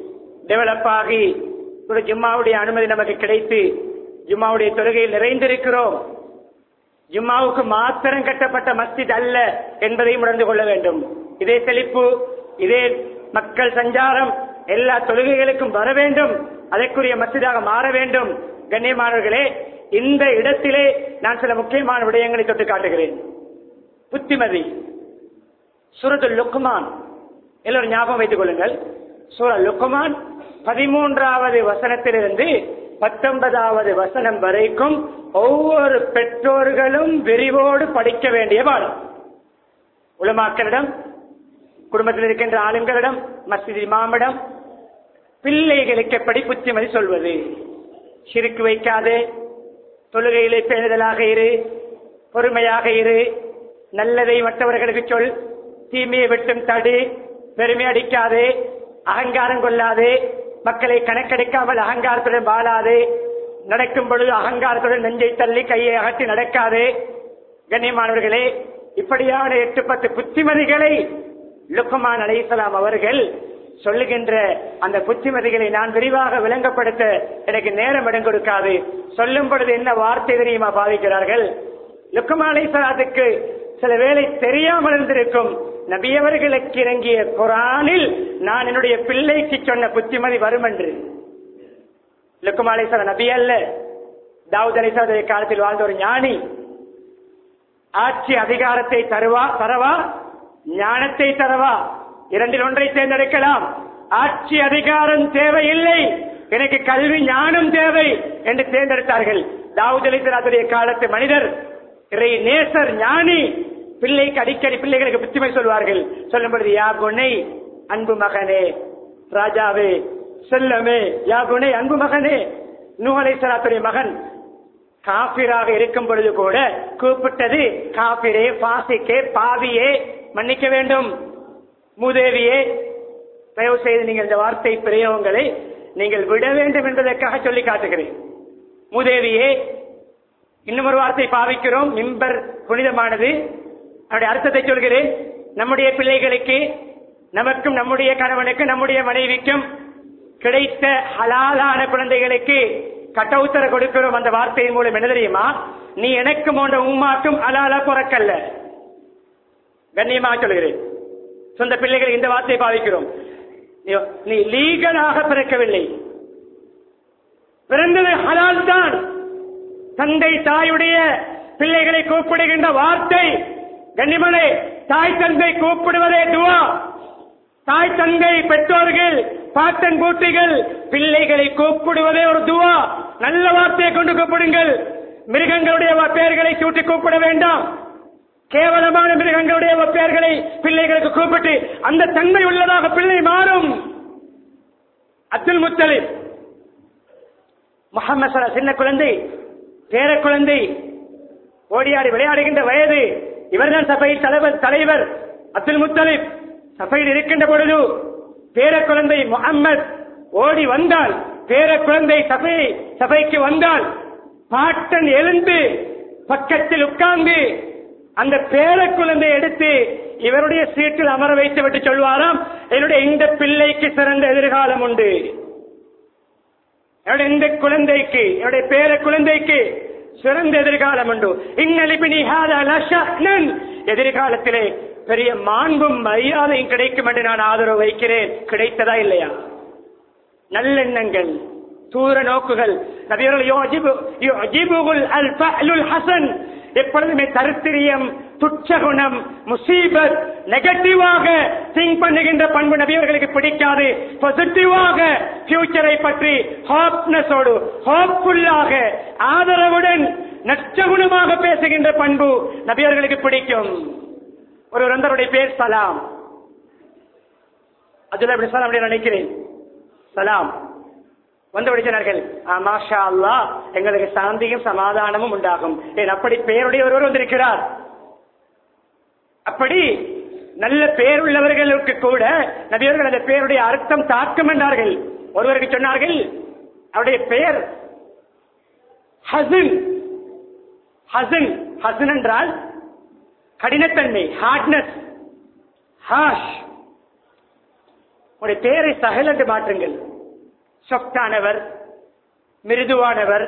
டெவலப் ஆகி ஒரு ஜும்மாவுடைய அனுமதி நமக்கு கிடைத்து ஜும்மாவுடைய தொழுகையில் நிறைந்திருக்கிறோம் ஜும்மாவுக்கு மாத்திரம் கட்டப்பட்ட மஸ்ஜித் அல்ல என்பதையும் உணர்ந்து கொள்ள வேண்டும் இதே செழிப்பு இதே மக்கள் சஞ்சாரம் எல்லா தொழுகைகளுக்கும் வர வேண்டும் அதற்குரிய மஸ்ஜிதாக மாற வேண்டும் கண்ணியமானவர்களே இந்த இடத்திலே நான் சில முக்கியமான விடயங்களை தொட்டு காட்டுகிறேன் புத்திமதி சூரத்துல் லுக்குமான் எல்லோரும் ஞாபகம் வைத்துக் கொள்ளுங்கள் சூரல் லுக்குமான் பதிமூன்றாவது வசனத்திலிருந்து பத்தொன்பதாவது வசனம் வரைக்கும் ஒவ்வொரு பெற்றோர்களும் விரிவோடு படிக்க வேண்டிய பாடம் உலமாக்களிடம் குடும்பத்தில் இருக்கின்ற ஆளுங்களிடம் மஸ்ஜித் இமாமிடம் பிள்ளைகளுக்கு எப்படி புத்திமதி சொல்வது சிறுக்கு வைக்காதே தொழுகையிலே பேணுதலாக இரு பொறுமையாக இரு நல்லதை மற்றவர்களுக்கு சொல் தீமையை விட்டும் தடு பெருமை அடிக்காதே அகங்காரம் கொள்ளாதே மக்களை கணக்கெடுக்காமல் அகங்காரத்துடன் வாழாதே நடக்கும் பொழுது அகங்காரத்துடன் நெஞ்சை தள்ளி கையை அகற்றி நடக்காதே கண்ணியமானவர்களே இப்படியான எட்டு பத்து புத்திமதிகளை லுக்குமான் அலைசலாம் அவர்கள் சொல்லுகின்ற அந்த புத்திமதிகளை நான் விரிவாக விளங்கப்படுத்த எனக்கு நேரம் இடம் கொடுக்காது சொல்லும் பொழுது என்ன வார்த்தை தெரியுமா பாதிக்கிறார்கள் லுக்குமான் அலைசலாத்துக்கு சில வேளை தெரியாமல் இருந்திருக்கும் நபியவர்களுக்கு இறங்கிய குரானில் நான் என்னுடைய பிள்ளைக்கு சொன்ன புத்திமதி வரும் என்று லுக்குமான் அலைசலா நபி அல்ல தாவூத் அலைசலாத்துடைய காலத்தில் வாழ்ந்த ஒரு ஞானி ஆட்சி அதிகாரத்தை தருவா தரவா ஞானத்தை தரவா இரண்டில் ஒன்றை தேர்ந்தெடுக்கலாம் ஆட்சி அதிகாரம் தேவையில்லை எனக்கு கல்வி ஞானம் தேவை என்று தேர்ந்தெடுத்தார்கள் தாவூத் அலிசலாத்துடைய காலத்து மனிதர் இறை நேசர் ஞானி பிள்ளைக்கு அடிக்கடி பிள்ளைகளுக்கு புத்திமை சொல்வார்கள் சொல்லும் பொழுது யா குணை அன்பு மகனே ராஜாவே செல்லமே யா குணை அன்பு மகனே நூ அலைசலாத்துடைய மகன் காபிராக இருக்கும் பொழுது கூட கூப்பிட்டது காபிரே பாசிக்கே பாவியே மன்னிக்க வேண்டும் மூதேவியே தயவு செய்து நீங்கள் இந்த வார்த்தை பிரயோகங்களை நீங்கள் விட வேண்டும் என்பதற்காக சொல்லி காட்டுகிறேன் மூதேவியே இன்னும் ஒரு வார்த்தை பாவிக்கிறோம் மிம்பர் புனிதமானது அதனுடைய அர்த்தத்தை சொல்கிறேன் நம்முடைய பிள்ளைகளுக்கு நமக்கும் நம்முடைய கணவனுக்கு நம்முடைய மனைவிக்கும் கிடைத்த ஹலாலான குழந்தைகளுக்கு கட்டவுத்தர கொடுக்கிறோம் அந்த வார்த்தையின் மூலம் என்ன தெரியுமா நீ எனக்கும் போன்ற உம்மாக்கும் அலாலா பிறக்கல்ல கண்ணியமாக சொல்கிறேன் சொந்த பிள்ளைகள் இந்த வார்த்தையை பாவிக்கிறோம் நீ- நீ லீகலாக பிறக்கவில்லை பிறந்தது ஹலால் தான் தந்தை தாயுடைய பிள்ளைகளை கூப்பிடுகின்ற வார்த்தை கண்ணிமலை தாய் தந்தை கூப்பிடுவதே துவா தாய் தந்தை பெற்றோர்கள் பாட்டன் பூட்டிகள் பிள்ளைகளை கூப்பிடுவதே ஒரு துவா நல்ல வார்த்தையை கொண்டு கூப்பிடுங்கள் மிருகங்களுடைய பெயர்களை சூட்டி கூப்பிட வேண்டாம் கேவலமான மிருகங்களுடைய பெயர்களை பிள்ளைகளுக்கு கூப்பிட்டு அந்த தன்மை உள்ளதாக பிள்ளை மாறும் அப்துல் முத்தலிப் முகமது சலா சின்ன குழந்தை பேர குழந்தை ஓடியாடி விளையாடுகின்ற வயது இவர்தான் சபையில் தலைவர் தலைவர் அப்துல் முத்தலிப் சபையில் இருக்கின்ற பொழுது பேர குழந்தை முகம்மது ஓடி வந்தால் பேர குழந்தை சபை சபைக்கு வந்தால் பாட்டன் எழுந்து பக்கத்தில் உட்கார்ந்து அந்த பேர குழந்தை எடுத்து இவருடைய சீட்டில் அமர வைத்து விட்டு சொல்வாராம் என்னுடைய இந்த பிள்ளைக்கு சிறந்த எதிர்காலம் உண்டு என்னுடைய இந்த குழந்தைக்கு என்னுடைய பேர குழந்தைக்கு சிறந்த எதிர்காலம் உண்டு இன்னலிபினி ஹாதா லஷஅனன். எதிர்காலத்திலே பெரிய மாண்பும் மரியாதையும் கிடைக்கும் என்று நான் ஆதரவு வைக்கிறேன் கிடைத்ததா இல்லையா நல்லெண்ணங்கள் தூர நோக்குகள் நபியர்கள் யுஜிபு- யுஜிபுகுல் அல் ஃபஅலுல் ஹசன் எப்பொழுதுமே தருத்திரியம் துச்சகுணம் முசீபத் நெகட்டிவாக திங்க் பண்ணுகின்ற பண்பு நபியவர்களுக்கு பிடிக்காது பாசிட்டிவாக ஃபியூச்சரை பற்றி ஹாப்னஸோடு ஹோப்ஃபுல்லாக ஆதரவுடன் நச்சகுணமாக பேசுகின்ற பண்பு நபியவர்களுக்கு பிடிக்கும் ஒரு நண்பருடைய பேர் சலாம் அதுல அப்படி சலாம் அப்படின்னு நினைக்கிறேன் சலாம் வந்து விடுகிறார்கள் மாஷா அல்லா எங்களுக்கு சாந்தியும் சமாதானமும் உண்டாகும் ஏன் அப்படி பெயருடைய ஒருவர் வந்திருக்கிறார் அப்படி நல்ல பெயர் உள்ளவர்களுக்கு கூட நபியவர்கள் அந்த பெயருடைய அர்த்தம் தாக்கம் என்றார்கள் ஒருவருக்கு சொன்னார்கள் அவருடைய பெயர் ஹசன் ஹசன் ஹசன் என்றால் கடினத்தன்மை ஹார்ட்னஸ் ஹாஷ் உடைய பெயரை சஹல் என்று மாற்றுங்கள் சொத்தானவர் மிருதுவானவர்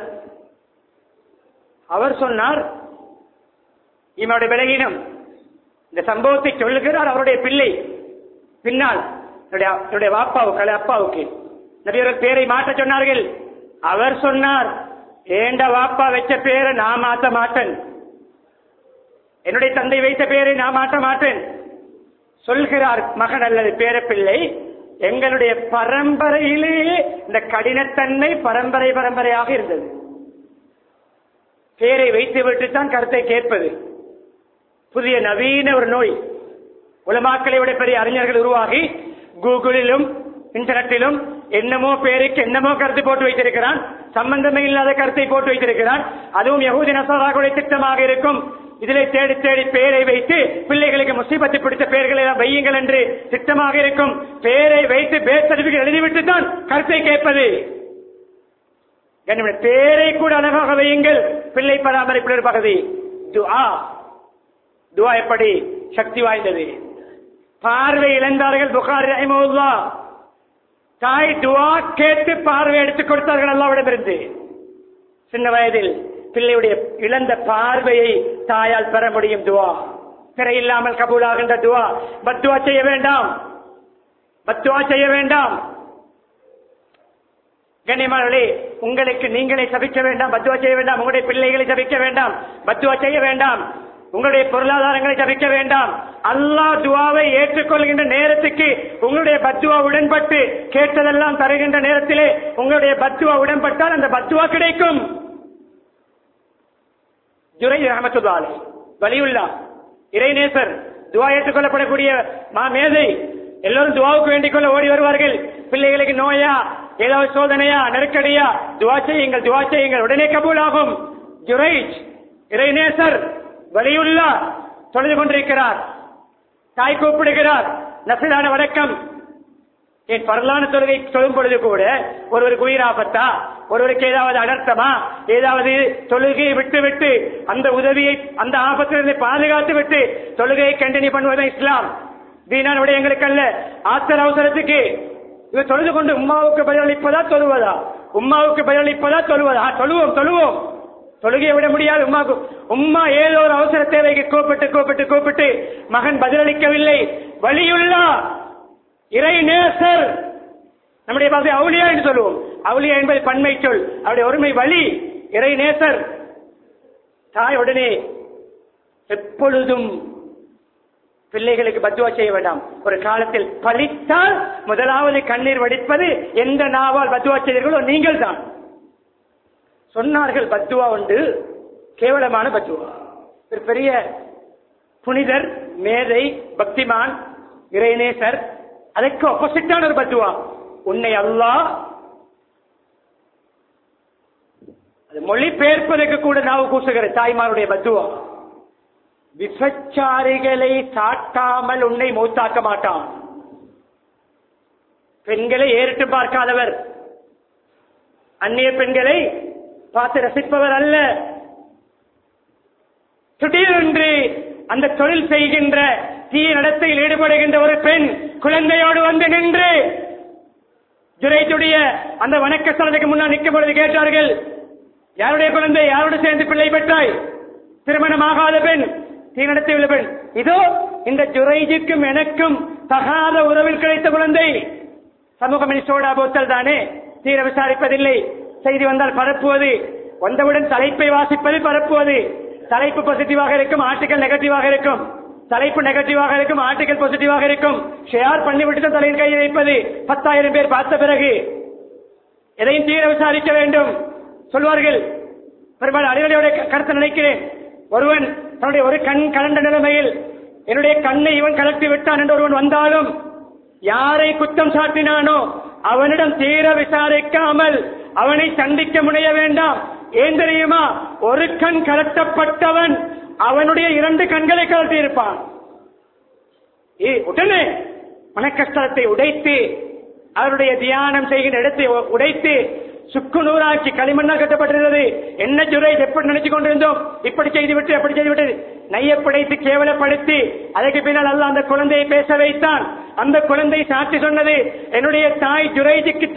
அவர் சொன்னார் இவனுடைய பலகீனம் இந்த சம்பவத்தை சொல்லுகிறார் அவருடைய பிள்ளை பின்னால் என்னுடைய என்னுடைய வாப்பாவுக்கு அல்லது அப்பாவுக்கு நபியவர் பேரை மாற்ற சொன்னார்கள் அவர் சொன்னார் ஏண்ட வாப்பா வச்ச பேரை நான் மாற்ற மாட்டேன் என்னுடைய தந்தை வைத்த பேரை நான் மாற்ற மாட்டேன் சொல்கிறார் மகன் அல்லது பேரப்பிள்ளை எங்களுடைய பரம்பரையிலேயே இந்த கடினத்தன்மை பரம்பரை பரம்பரையாக இருந்தது பேரை வைத்து விட்டு தான் கருத்தை கேட்பது புதிய நவீன ஒரு நோய் உலமாக்களை விட பெரிய அறிஞர்கள் உருவாகி கூகுளிலும் இன்டர்நெட்டிலும் என்னமோ பேருக்கு என்னமோ கருத்து போட்டு வைத்திருக்கிறான் சம்பந்தமே இல்லாத கருத்தை போட்டு வைத்திருக்கிறான் அதுவும் யகூதி நசாராக்களுடைய திட்டமாக இருக்கும் இதிலே தேடி தேடி பேரை வைத்து பிள்ளைகளுக்கு முசீபத்தை பிடித்த பெயர்களை எல்லாம் வையுங்கள் என்று திட்டமாக இருக்கும் பேரை வைத்து பேர் சர்டிபிகேட் எழுதிவிட்டு தான் கருத்தை கேட்பது என்னுடைய பேரை கூட அழகாக வையுங்கள் பிள்ளை பராமரிப்பில் ஒரு பகுதி துஆ துஆ எப்படி சக்தி வாய்ந்தது பார்வை இழந்தார்கள் புகாரி ரஹிமவுல்லா தாய் துஆ கேட்டு பார்வை எடுத்துக் கொடுத்தார்கள் அல்லாவிடமிருந்து சின்ன வயதில் பிள்ளையுடைய இழந்த பார்வையை தாயால் பெற முடியும் துவா பிறை இல்லாமல் கபூலாகின்ற துவா பத்துவா செய்ய வேண்டாம் பத்துவா செய்ய வேண்டாம் கண்ணியமானவர்களே உங்களுக்கு நீங்களே சபிக்க வேண்டாம் பத்துவா செய்ய வேண்டாம் உங்களுடைய பிள்ளைகளை சபிக்க வேண்டாம் பத்துவா செய்ய வேண்டாம் உங்களுடைய பொருளாதாரங்களை சபிக்க வேண்டாம் அல்லாஹ் துவாவை ஏற்றுக்கொள்கின்ற நேரத்துக்கு உங்களுடைய பத்துவா உடன்பட்டு கேட்டதெல்லாம் தருகின்ற நேரத்திலே உங்களுடைய பத்துவா உடன்பட்டால் அந்த பத்துவா கிடைக்கும் ஜுரை ரஹமத்துல்லாலை வலியுல்லா இறைநேசர் துவா ஏற்றுக்கொள்ளப்படக்கூடிய மா மேதை எல்லோரும் துவாவுக்கு வேண்டிக் கொள்ள ஓடி வருவார்கள் பிள்ளைகளுக்கு நோயா ஏதாவது சோதனையா நெருக்கடியா துவா செய்யுங்கள் துவா செய்யுங்கள் உடனே கபூல் ஆகும் ஜுரைஜ் இறைநேசர் வலியுல்லா தொழுது கொண்டிருக்கிறார் தாய் கூப்பிடுகிறார் நசிலான வணக்கம் என் பரலான தொழுகை சொல்லும் பொழுது கூட ஒருவருக்கு உயிராபத்தா ஒருவருக்கு ஏதாவது அனர்த்தமா ஏதாவது தொழுகையை விட்டு விட்டு அந்த உதவியை அந்த ஆபத்திலிருந்து பாதுகாத்து விட்டு தொழுகையை கண்டினியூ பண்ணுவதும் இஸ்லாம் வீணான விடயங்களுக்கு அல்ல ஆத்திர அவசரத்துக்கு இவர் தொழுது கொண்டு உம்மாவுக்கு பதிலளிப்பதா தொழுவதா உம்மாவுக்கு பதிலளிப்பதா தொழுவதா ஆ, தொழுவோம் தொழுவோம் தொழுகையை விட முடியாது உம்மாவுக்கு உம்மா ஏதோ ஒரு அவசர தேவைக்கு கூப்பிட்டு கூப்பிட்டு கூப்பிட்டு மகன் பதிலளிக்கவில்லை வழியுள்ளா இறை நேசர் நம்முடைய பாசை அவுலியா என்று சொல்லுவோம் அவுலியா என்பது பன்மை சொல் அவருடைய ஒருமை வழி இறை நேசர் தாய் உடனே எப்பொழுதும் பிள்ளைகளுக்கு பத்துவா செய்ய வேண்டாம் ஒரு காலத்தில் பழித்தால் முதலாவது கண்ணீர் வடிப்பது எந்த நாவால் பத்துவா செய்தீர்களோ நீங்கள் தான் சொன்னார்கள் பத்துவா உண்டு கேவலமான பத்துவா ஒரு பெரிய புனிதர் மேதை பக்திமான் இறைநேசர் அதற்கு ஆப்போசிட்டான ஒரு பத்துவா உன்னை அல்லாஹ் அது மொழிபெயர்ப்பதற்கு கூட நாவு கூசுகிற தாய்மாருடைய பத்துவா விபச்சாரிகளை சாட்டாமல் உன்னை மூத்தாக்க மாட்டான் பெண்களை ஏறிட்டு பார்க்காதவர் அந்நிய பெண்களை பார்த்து ரசிப்பவர் அல்ல திடீரென்று அந்த தொழில் செய்கின்ற தீய நடத்தையில் ஈடுபடுகின்ற ஒரு பெண் குழந்தையோடு வந்து நின்று ஜுரைத்துடைய அந்த வணக்க ஸ்தலத்துக்கு முன்னால் நிற்கும் பொழுது கேட்டார்கள் யாருடைய குழந்தை யாரோடு சேர்ந்து பிள்ளை பெற்றாய் திருமணமாகாத பெண் தீ நடத்தியுள்ள பெண் இதோ இந்த ஜுரைஜுக்கும் எனக்கும் தகாத உறவில் கிடைத்த குழந்தை சமூக சோடா போத்தல் தானே தீர விசாரிப்பதில்லை செய்தி வந்தால் பரப்புவது வந்தவுடன் தலைப்பை வாசிப்பது பரப்புவது தலைப்பு பாசிட்டிவாக இருக்கும் ஆர்டிகல் நெகட்டிவாக இருக்கும் தலைப்பு நெகட்டிவாக இருக்கும் ஆர்டிகல் பாசிட்டிவாக இருக்கும் ஷேர் பண்ணிவிட்டு தான் தலையில் கையை வைப்பது பத்தாயிரம் பேர் பார்த்த பிறகு எதையும் தீர விசாரிக்க வேண்டும் சொல்வார்கள் பெரும்பாலும் அறிவுரையோட கருத்து நினைக்கிறேன் ஒருவன் தன்னுடைய ஒரு கண் கலண்ட நிலைமையில் என்னுடைய கண்ணை இவன் கலட்டி விட்டான் என்று ஒருவன் வந்தாலும் யாரை குற்றம் சாட்டினானோ அவனிடம் தீர விசாரிக்காமல் அவனை சந்திக்க முனைய வேண்டாம் ஏன் தெரியுமா ஒரு கண் கலட்டப்பட்டவன் அவனுடைய இரண்டு கண்களை கலட்டி இருப்பான் ஏ, உடனே மனக்கஷ்டத்தை உடைத்து அவருடைய தியானம் செய்கின்ற இடத்தை உ- உடைத்து சுக்கு நூறாக்கி களிமண்ணால் கட்டப்பட்டிருந்தது என்ன ஜுரை எப்படி நினைச்சு கொண்டிருந்தோம் இப்படி செய்துவிட்டு அப்படி செய்துவிட்டு நையப்படைத்து கேவலப்படுத்தி அதற்கு பின்னால் அல்ல அந்த குழந்தையை பேச வைத்தான் அந்த குழந்தை சாட்சி சொன்னது என்னுடைய தாய் ஜுரைஜுக்கு தெ-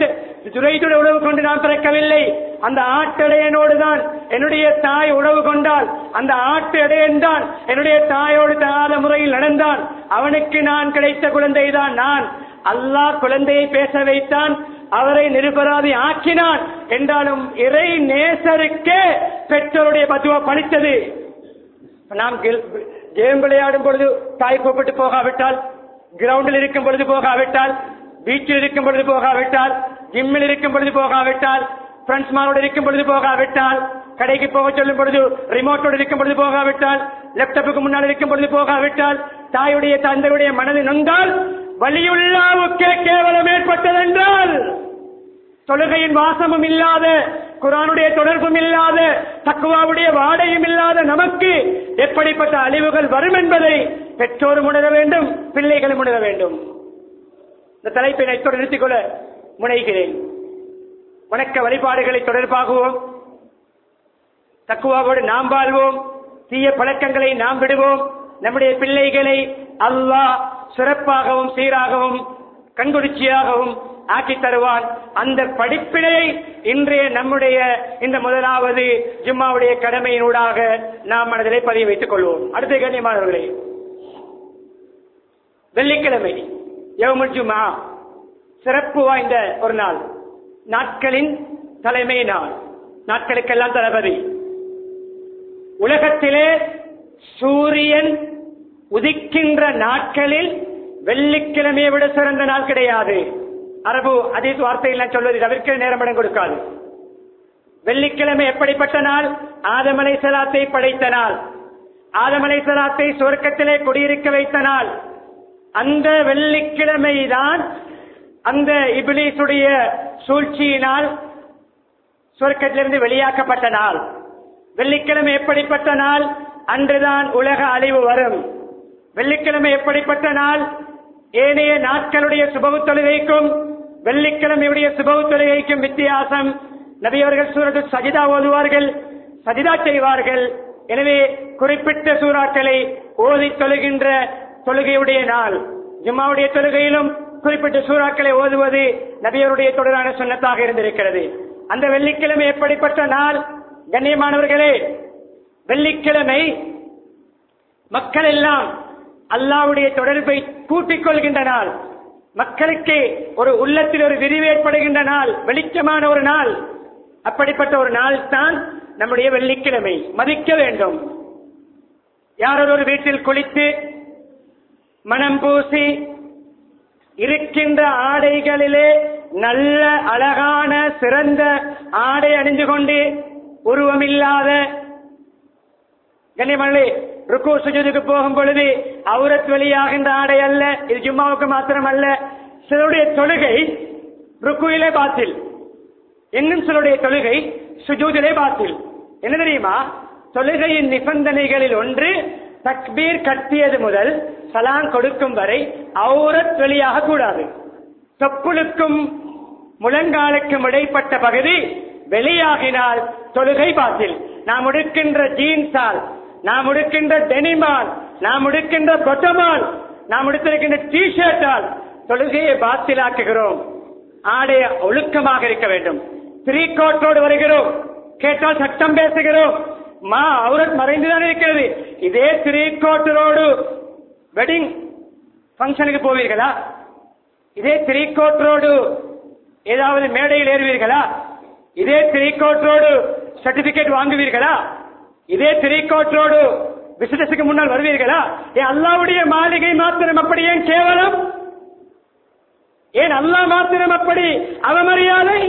ஜுரைதுடைய உணவு கொண்டு நான் பிறக்கவில்லை அந்த ஆட்டடையனோடு தான் என்னுடைய தாய் உணவு கொண்டால் அந்த ஆட்டு இடையன் தான் என்னுடைய தாயோடு தகாத முறையில் நடந்தான் அவனுக்கு நான் கிடைத்த குழந்தை தான் நான் அல்லாஹ் குழந்தையை பேச வைத்தான் அவரை நிருபராதி ஆக்கினான் என்றாலும் இறை நேசருக்கே பெற்றோருடைய பத்துவ பணித்தது நாம் கெல்- கேம் விளையாடும் பொழுது தாய் கூப்பிட்டு போகாவிட்டால் கிரவுண்டில் இருக்கும் பொழுது போகாவிட்டால் பீச்சில் இருக்கும் பொழுது போகாவிட்டால் ஜிம்மில் இருக்கும் பொழுது போகாவிட்டால் ஃப்ரெண்ட்ஸ் மாரோடு இருக்கும் பொழுது போகாவிட்டால் கடைக்கு போக சொல்லும் பொழுது ரிமோட்டோடு இருக்கும் பொழுது போகாவிட்டால் லேப்டாப்புக்கு முன்னால் இருக்கும் பொழுது போகாவிட்டால் தாயுடைய தந்தையுடைய மனது நொந்தால் வலியுள்ளாவுக்கே கேவலம் ஏற்பட்டதென்றால் தொழுகையின் வாசமும் இல்லாத குரானுடைய தொடர்பும் இல்லாத தக்குவாவுடைய வாடையும் இல்லாத நமக்கு எப்படிப்பட்ட அழிவுகள் வரும் என்பதை பெற்றோரும் உணர வேண்டும் பிள்ளைகளும் உணர வேண்டும் இந்த தலைப்பை இத்தோடு நிறுத்திக் கொள்ள முனைகிறேன் வணக்க வழிபாடுகளை தொடர்பாகுவோம் தக்குவாவோடு நாம் வாழ்வோம் தீய பழக்கங்களை நாம் விடுவோம் நம்முடைய பிள்ளைகளை அல்லாஹ் சிறப்பாகவும் சீராகவும் கண்குடிச்சியாகவும் ஆக்கி தருவான் அந்த படிப்பினையை இன்றைய நம்முடைய இந்த முதலாவது ஜும்மாவுடைய கடமையினூடாக நாம் மனதிலே பதிய வைத்துக் கொள்வோம் அடுத்த கண்ணியமானவர்களே வெள்ளிக்கிழமை யவுமுல் ஜும்மா சிறப்பு வாய்ந்த ஒரு நாள் நாட்களின் தலைமை நாள் நாட்களுக்கெல்லாம் தளபதி உலகத்திலே சூரியன் உதிக்கின்ற நாட்களில் வெள்ளிக்கிழமையை விட சிறந்த நாள் கிடையாது அரபு அதீத் வார்த்தையில் நான் சொல்வதை தவிர்க்க நேரமிடம் கொடுக்காது வெள்ளிக்கிழமை எப்படிப்பட்ட நாள் ஆதமலை சலாத்தை படைத்த நாள் ஆதமலை சலாத்தை சுவர்க்கத்திலே குடியிருக்க வைத்த நாள் அந்த வெள்ளிக்கிழமை தான் அந்த இபிலிசுடைய சூழ்ச்சியினால் சுவர்க்கத்திலிருந்து வெளியாக்கப்பட்ட நாள் வெள்ளிக்கிழமை எப்படிப்பட்ட நாள் அன்றுதான் உலக அழிவு வரும் வெள்ளிக்கிழமை எப்படிப்பட்ட நாள் ஏனைய நாட்களுடைய சுபவு தொழுகைக்கும் வெள்ளிக்கிழமையுடைய சுபவு தொழுகைக்கும் வித்தியாசம் நபியவர்கள் சூரத்து சஜிதா ஓதுவார்கள் சஜிதா செய்வார்கள் எனவே குறிப்பிட்ட சூறாக்களை ஓதி தொழுகின்ற தொழுகையுடைய நாள் ஜும்மாவுடைய தொழுகையிலும் குறிப்பிட்ட சூறாக்களை ஓதுவது நபியருடைய தொடரான சுண்ணத்தாக இருந்திருக்கிறது அந்த வெள்ளிக்கிழமை எப்படிப்பட்ட நாள் கண்ணியமானவர்களே வெள்ளிக்கிழமை மக்கள் எல்லாம் அல்லாவுடைய தொடர்பை கூட்டிக் கொள்கின்ற நாள் மக்களுக்கு ஒரு உள்ளத்தில் ஒரு விரிவு ஏற்படுகின்ற நாள் வெளிச்சமான ஒரு நாள் அப்படிப்பட்ட ஒரு நாள் தான் நம்முடைய வெள்ளிக்கிழமை மதிக்க வேண்டும் யாரோ ஒரு வீட்டில் குளித்து மனம் பூசி இருக்கின்ற ஆடைகளிலே நல்ல அழகான சிறந்த ஆடை அணிந்து கொண்டு உருவமில்லாத கண்ணியமல்லே ருக்கு சுஜுதுக்கு போகும் பொழுது அவுரத் வெளியாகின்ற ஆடை அல்ல இது ஜும்மாவுக்கு மாத்திரம் அல்ல சிலருடைய தொழுகை ருக்குயிலே பாத்தில் இன்னும் சிலருடைய தொழுகை சுஜூதிலே பாத்தில் என்ன தெரியுமா தொழுகையின் நிபந்தனைகளில் ஒன்று தக்பீர் கட்டியது முதல் சலான் கொடுக்கும் வரை அவுரத் வெளியாக கூடாது தொப்புளுக்கும் முழங்காலுக்கும் இடைப்பட்ட பகுதி வெளியாகினால் தொழுகை பாத்தில் நாம் உடுக்கின்ற ஜீன்ஸால் நாம் உடுக்கின்ற டெனிமால் நாம் உடுக்கின்ற பொட்டமால் நாம் உடுத்திருக்கின்ற டி ஷர்ட்டால் தொழுகையை பாத்திலாக்குகிறோம் ஆடைய ஒழுக்கமாக இருக்க வேண்டும் த்ரீ கோட்டோடு வருகிறோம் கேட்டால் சட்டம் பேசுகிறோம் மா அவரத் மறைந்துதான் இருக்கிறது இதே த்ரீ கோட்டரோடு வெட்டிங் ஃபங்க்ஷனுக்கு போவீர்களா இதே த்ரீ கோட்டரோடு ஏதாவது மேடையில் ஏறுவீர்களா இதே த்ரீ கோட்டரோடு சர்டிபிகேட் வாங்குவீர்களா இதே த்ரீ கோட்டரோடு விசிட்டஸுக்கு முன்னால் வருவீர்களா ஏன் அல்லாவுடைய மாளிகை மாத்திரம் அப்படி ஏன் கேவலம் ஏன் அல்லாஹ் மாத்திரம் அப்படி அவமரியாதை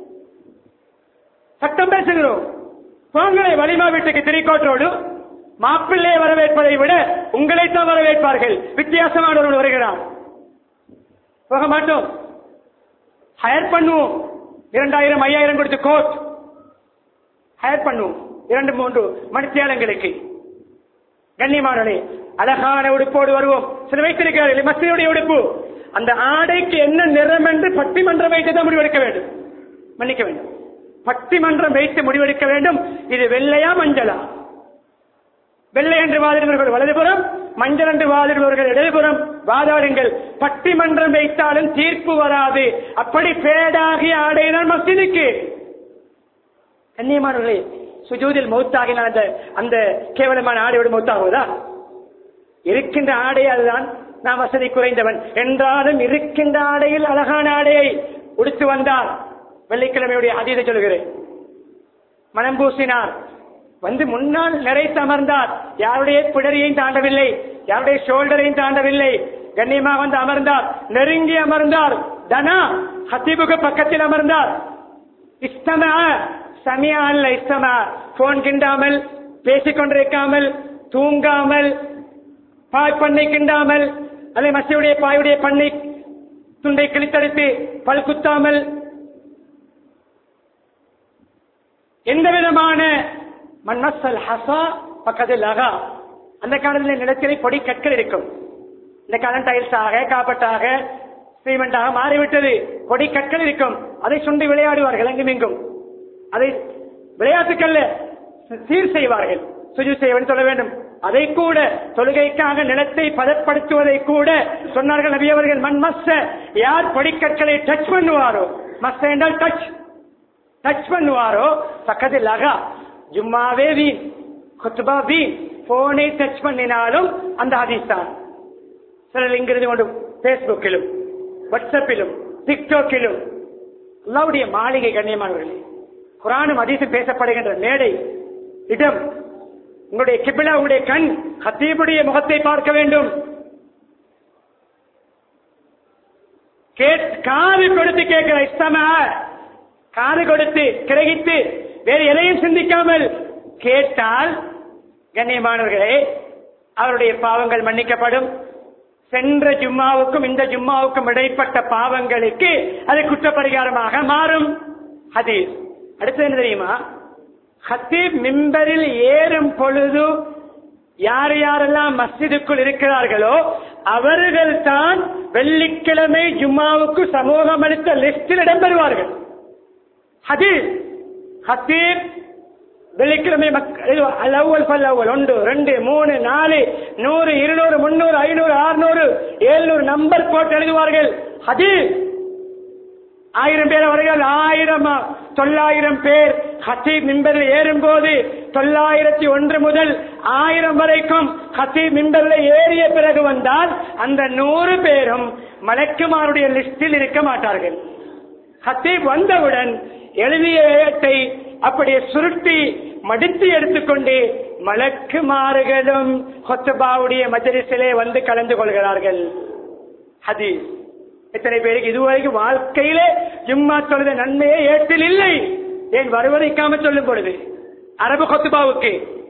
சட்டம் பேசுகிறோம் போங்களே வலிமா வீட்டுக்கு திரிக்கோட்டரோடு மாப்பிள்ளையை வரவேற்பதை விட உங்களைத்தான் வரவேற்பார்கள் வித்தியாசமானவர்கள் வருகிறார் போக மாட்டோம் ஹயர் பண்ணுவோம் இரண்டாயிரம் ஐயாயிரம் கொடுத்து கோட் ஹயர் பண்ணுவோம் இரண்டு மூன்று மணித்தியாலங்களுக்கு கண்ணியமானே அழகான உடுப்போடு வருவோம் சில வைத்திருக்கிறார்கள் மசினுடைய உடுப்பு அந்த ஆடைக்கு என்ன நிறம் என்று பட்டிமன்றம் வைத்து தான் முடிவெடுக்க வேண்டும் மன்னிக்க வேண்டும் பட்டிமன்றம் வைத்து முடிவெடுக்க வேண்டும் இது வெள்ளையா மஞ்சளா வெள்ளை என்று வாதிடுபவர்கள் வலதுபுறம் மஞ்சள் என்று வாதிடுபவர்கள் இடதுபுறம் வாதாடுங்கள் பட்டிமன்றம் வைத்தாலும் தீர்ப்பு வராது அப்படி பேடாகிய ஆடையினால் மஸ்ஜிதுக்கு கண்ணியமானவர்களே சுஜூதில் மௌத்தாகினால் அந்த அந்த கேவலமான ஆடையோடு மௌத்தாகுவதா இருக்கின்ற ஆடை அதுதான் நான் வசதி குறைந்தவன் என்றாலும் இருக்கின்ற ஆடையில் அழகான ஆடையை உடுத்து வந்தார் வெள்ளிக்கிழமையுடைய அதீத சொல்கிறேன் மனம் பூசினார் வந்து முன்னால் நிறைத்து அமர்ந்தார் யாருடைய பிடரியையும் தாண்டவில்லை யாருடைய ஷோல்டரையும் தாண்டவில்லை கண்ணியமாக வந்து அமர்ந்தார் நெருங்கி அமர்ந்தார் தனா ஹத்தீபுக்கு பக்கத்தில் அமர்ந்தார் இஸ்தமா சமியா அல்ல இஸ்தமா போன் கிண்டாமல் பேசிக் கொண்டிருக்காமல் தூங்காமல் பாய் பண்ணை கிண்டாமல் அதே மசியுடைய பாயுடைய பண்ணை துண்டை கிழித்தடித்து பல் குத்தாமல் எந்த விதமான மன்னசல் ஹசா பக்கத்தில் அகா அந்த காலத்தில் நிலத்திலே பொடி கற்கள் இருக்கும் இந்த காலம் டைல்ஸாக காப்பட்டாக சிமெண்டாக மாறிவிட்டது பொடி கற்கள் இருக்கும் அதை சுண்டி விளையாடுவார்கள் அங்கும் இங்கும் அதை விளையாட்டுக்கல்ல சீர் செய்வார்கள் சுஜி செய்வன் சொல்ல வேண்டும் அதை கூட தொழுகைக்காக நிலத்தை பதப்படுத்துவதை கூட சொன்னார்கள் நபி அவர்கள் மண் மஸ்ஸ யார் பொடிக்கற்களை டச் பண்ணுவாரோ மஸ்ஸ என்றால் டச் டச் பண்ணுவாரோ பக்கத்தில் அகா ஜும்மாவே வீண் குத்துபா வீண் போனை டச் பண்ணினாலும் அந்த ஹதீஸ் தான் சிலர் இங்கிருந்து கொண்டு பேஸ்புக்கிலும் வாட்ஸ்அப்பிலும் டிக்டாக்கிலும் அல்லாவுடைய மாளிகை கண்ணியமானவர்களே குரானும் அதீசும் பேசப்படுகின்ற மேடை இடம் உங்களுடைய கிபிலா உங்களுடைய கண் ஹத்தீபுடைய முகத்தை பார்க்க வேண்டும் கேட்- காது கொடுத்து கேட்கிற இஸ்தமா காது கொடுத்து கிரகித்து வேறு எதையும் சிந்திக்காமல் கேட்டால் கண்ணியமானவர்களே அவருடைய பாவங்கள் மன்னிக்கப்படும் சென்ற ஜும்மாவுக்கும் இந்த ஜும்மாவுக்கும் இடைப்பட்ட பாவங்களுக்கு அது குற்றப்பரிகாரமாக மாறும் ஹதீஸ் அடுத்து என்ன தெரியுமா ஹத்தீப் மிம்பரில் ஏறும் பொழுது யார் யாரெல்லாம் மஸ்ஜிதுக்குள் இருக்கிறார்களோ அவர்கள் தான் வெள்ளிக்கிழமை ஜும்மாவுக்கு சமூகம் அளித்த லிஸ்டில் இடம்பெறுவார்கள் ஹதீஸ் ஹத்தீப் வெள்ளிக்கிழமை மக்கள் அவ்வல் பல் அவ்வல் ஒன்று ரெண்டு மூணு நாலு நூறு இருநூறு முன்னூறு ஐநூறு அறுநூறு எழுநூறு நம்பர் போட்டு எழுதுவார்கள் ஹதீஸ் ஆயிரம் பேர் அவர்கள் ஆயிரம் தொள்ளாயிரம் பேர் ஹத்தீப் மிம்பரில் ஏறும்போது தொள்ளாயிரத்தி ஒன்று முதல் ஆயிரம் வரைக்கும் ஹத்தீப் மிம்பரில் ஏறிய பிறகு வந்தால் அந்த நூறு பேரும் மலக்குமாருடைய லிஸ்டில் இருக்க மாட்டார்கள் ஹத்தீப் வந்தவுடன் எழுதிய ஏட்டை அப்படியே சுருட்டி மடித்து எடுத்துக்கொண்டு மலக்குமாறுகளும் ஹொத்தபாவுடைய மஜரிசிலே வந்து கலந்து கொள்கிறார்கள் ஹதீஸ் எத்தனை பேருக்கு இதுவரைக்கும் வாழ்க்கையிலே ஜும்மா தொழுத நன்மையே ஏட்டில் இல்லை ஏன் வருவதைக்காம சொல்லும் பொழுது அரபு கொத்துபாவுக்கு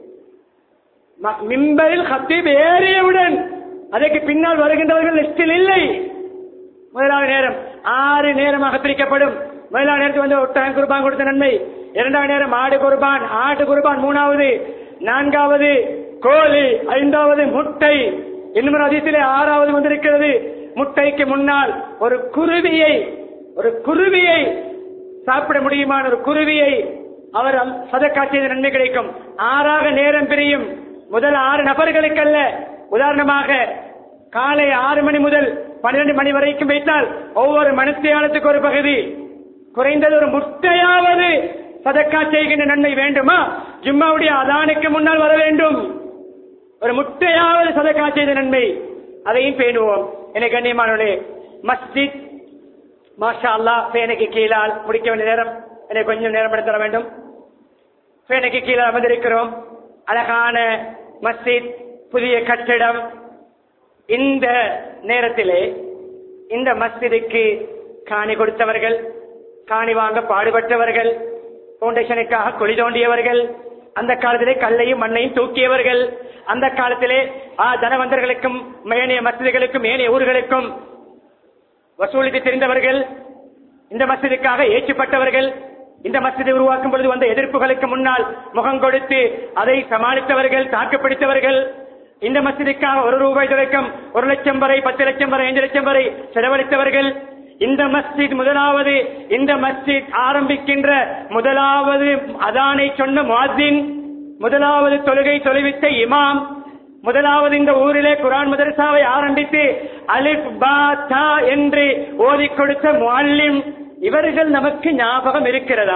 ம- மிம்பரில் ஹத்தீப் ஏறியவுடன் அதற்கு பின்னால் வருகின்றவர்கள் லிஸ்டில் இல்லை முதலாவது நேரம் ஆறு நேரமாக பிரிக்கப்படும் முதலாவது நேரத்தில் வந்து ஒட்டகம் குர்பான் கொடுத்த நன்மை இரண்டாவது நேரம் ஆடு குர்பான் ஆட்டு குர்பான் மூணாவது நான்காவது கோழி ஐந்தாவது முட்டை இன்னும் ஒரு அதிசயிலே ஆறாவது வந்திருக்கிறது முட்டைக்கு முன்னால் ஒரு குருவியை ஒரு குருவியை சாப்பிட முடியுமான ஒரு குருவியை அவர் சதக்கா செய்த நன்மை கிடைக்கும் ஆறாக நேரம் பிரியும் முதல் ஆறு நபர்களுக்கல்ல உதாரணமாக காலை ஆறு மணி முதல் பன்னிரண்டு மணி வரைக்கும் வைத்தால் ஒவ்வொரு மனுத்தியாலத்துக்கு ஒரு பகுதி குறைந்தது ஒரு முட்டையாவது சதக்கா செய்கின்ற நன்மை வேண்டுமா ஜும்மாவுடைய அதானுக்கு முன்னால் வர வேண்டும் ஒரு முட்டையாவது சதக்கா செய்த நன்மை அதையும் பேணுவோம் என கண்ணியமானவர்களே மஸ்ஜித் மாஷா அல்லா பேனைக்கு கீழால் முடிக்க வேண்டிய நேரம் எனக்கு கொஞ்சம் நேரம் எடுத்து தர வேண்டும் பேனைக்கு கீழே அமர்ந்திருக்கிறோம் அழகான மஸ்ஜித் புதிய கட்டிடம் இந்த நேரத்திலே இந்த மஸ்ஜிதுக்கு காணி கொடுத்தவர்கள் காணி வாங்க பாடுபட்டவர்கள் பவுண்டேஷனுக்காக குழி தோண்டியவர்கள் அந்த காலத்திலே கல்லையும் மண்ணையும் தூக்கியவர்கள் அந்த காலத்திலே ஆ, தனவந்தர்களுக்கும் மேனைய மசிதிகளுக்கும் ஏனைய ஊர்களுக்கும் வசூலித்து தெரிந்தவர்கள் இந்த மஸ்ஜிதுக்காக ஏற்றுப்பட்டவர்கள் இந்த மஸ்ஜிதை உருவாக்கும் பொழுது வந்த எதிர்ப்புகளுக்கு முன்னால் முகம் கொடுத்து அதை சமாளித்தவர்கள் தாக்குப்பிடித்தவர்கள் இந்த மஸ்ஜிதுக்காக ஒரு ரூபாய் தொடக்கம் ஒரு லட்சம் வரை பத்து லட்சம் வரை ஐந்து லட்சம் வரை செலவழித்தவர்கள் இந்த மஸ்ஜித் முதலாவது இந்த மஸ்ஜித் ஆரம்பிக்கின்ற முதலாவது அதானை சொன்ன முஅத்தின் முதலாவது தொழுகை தொழுவித்த இமாம் முதலாவது இந்த ஊரிலே குரான் மதரசாவை ஆரம்பித்து அலிப் பா தா என்று ஓதிக் கொடுத்த முஅல்லிம் இவர்கள் நமக்கு ஞாபகம் இருக்கிறதா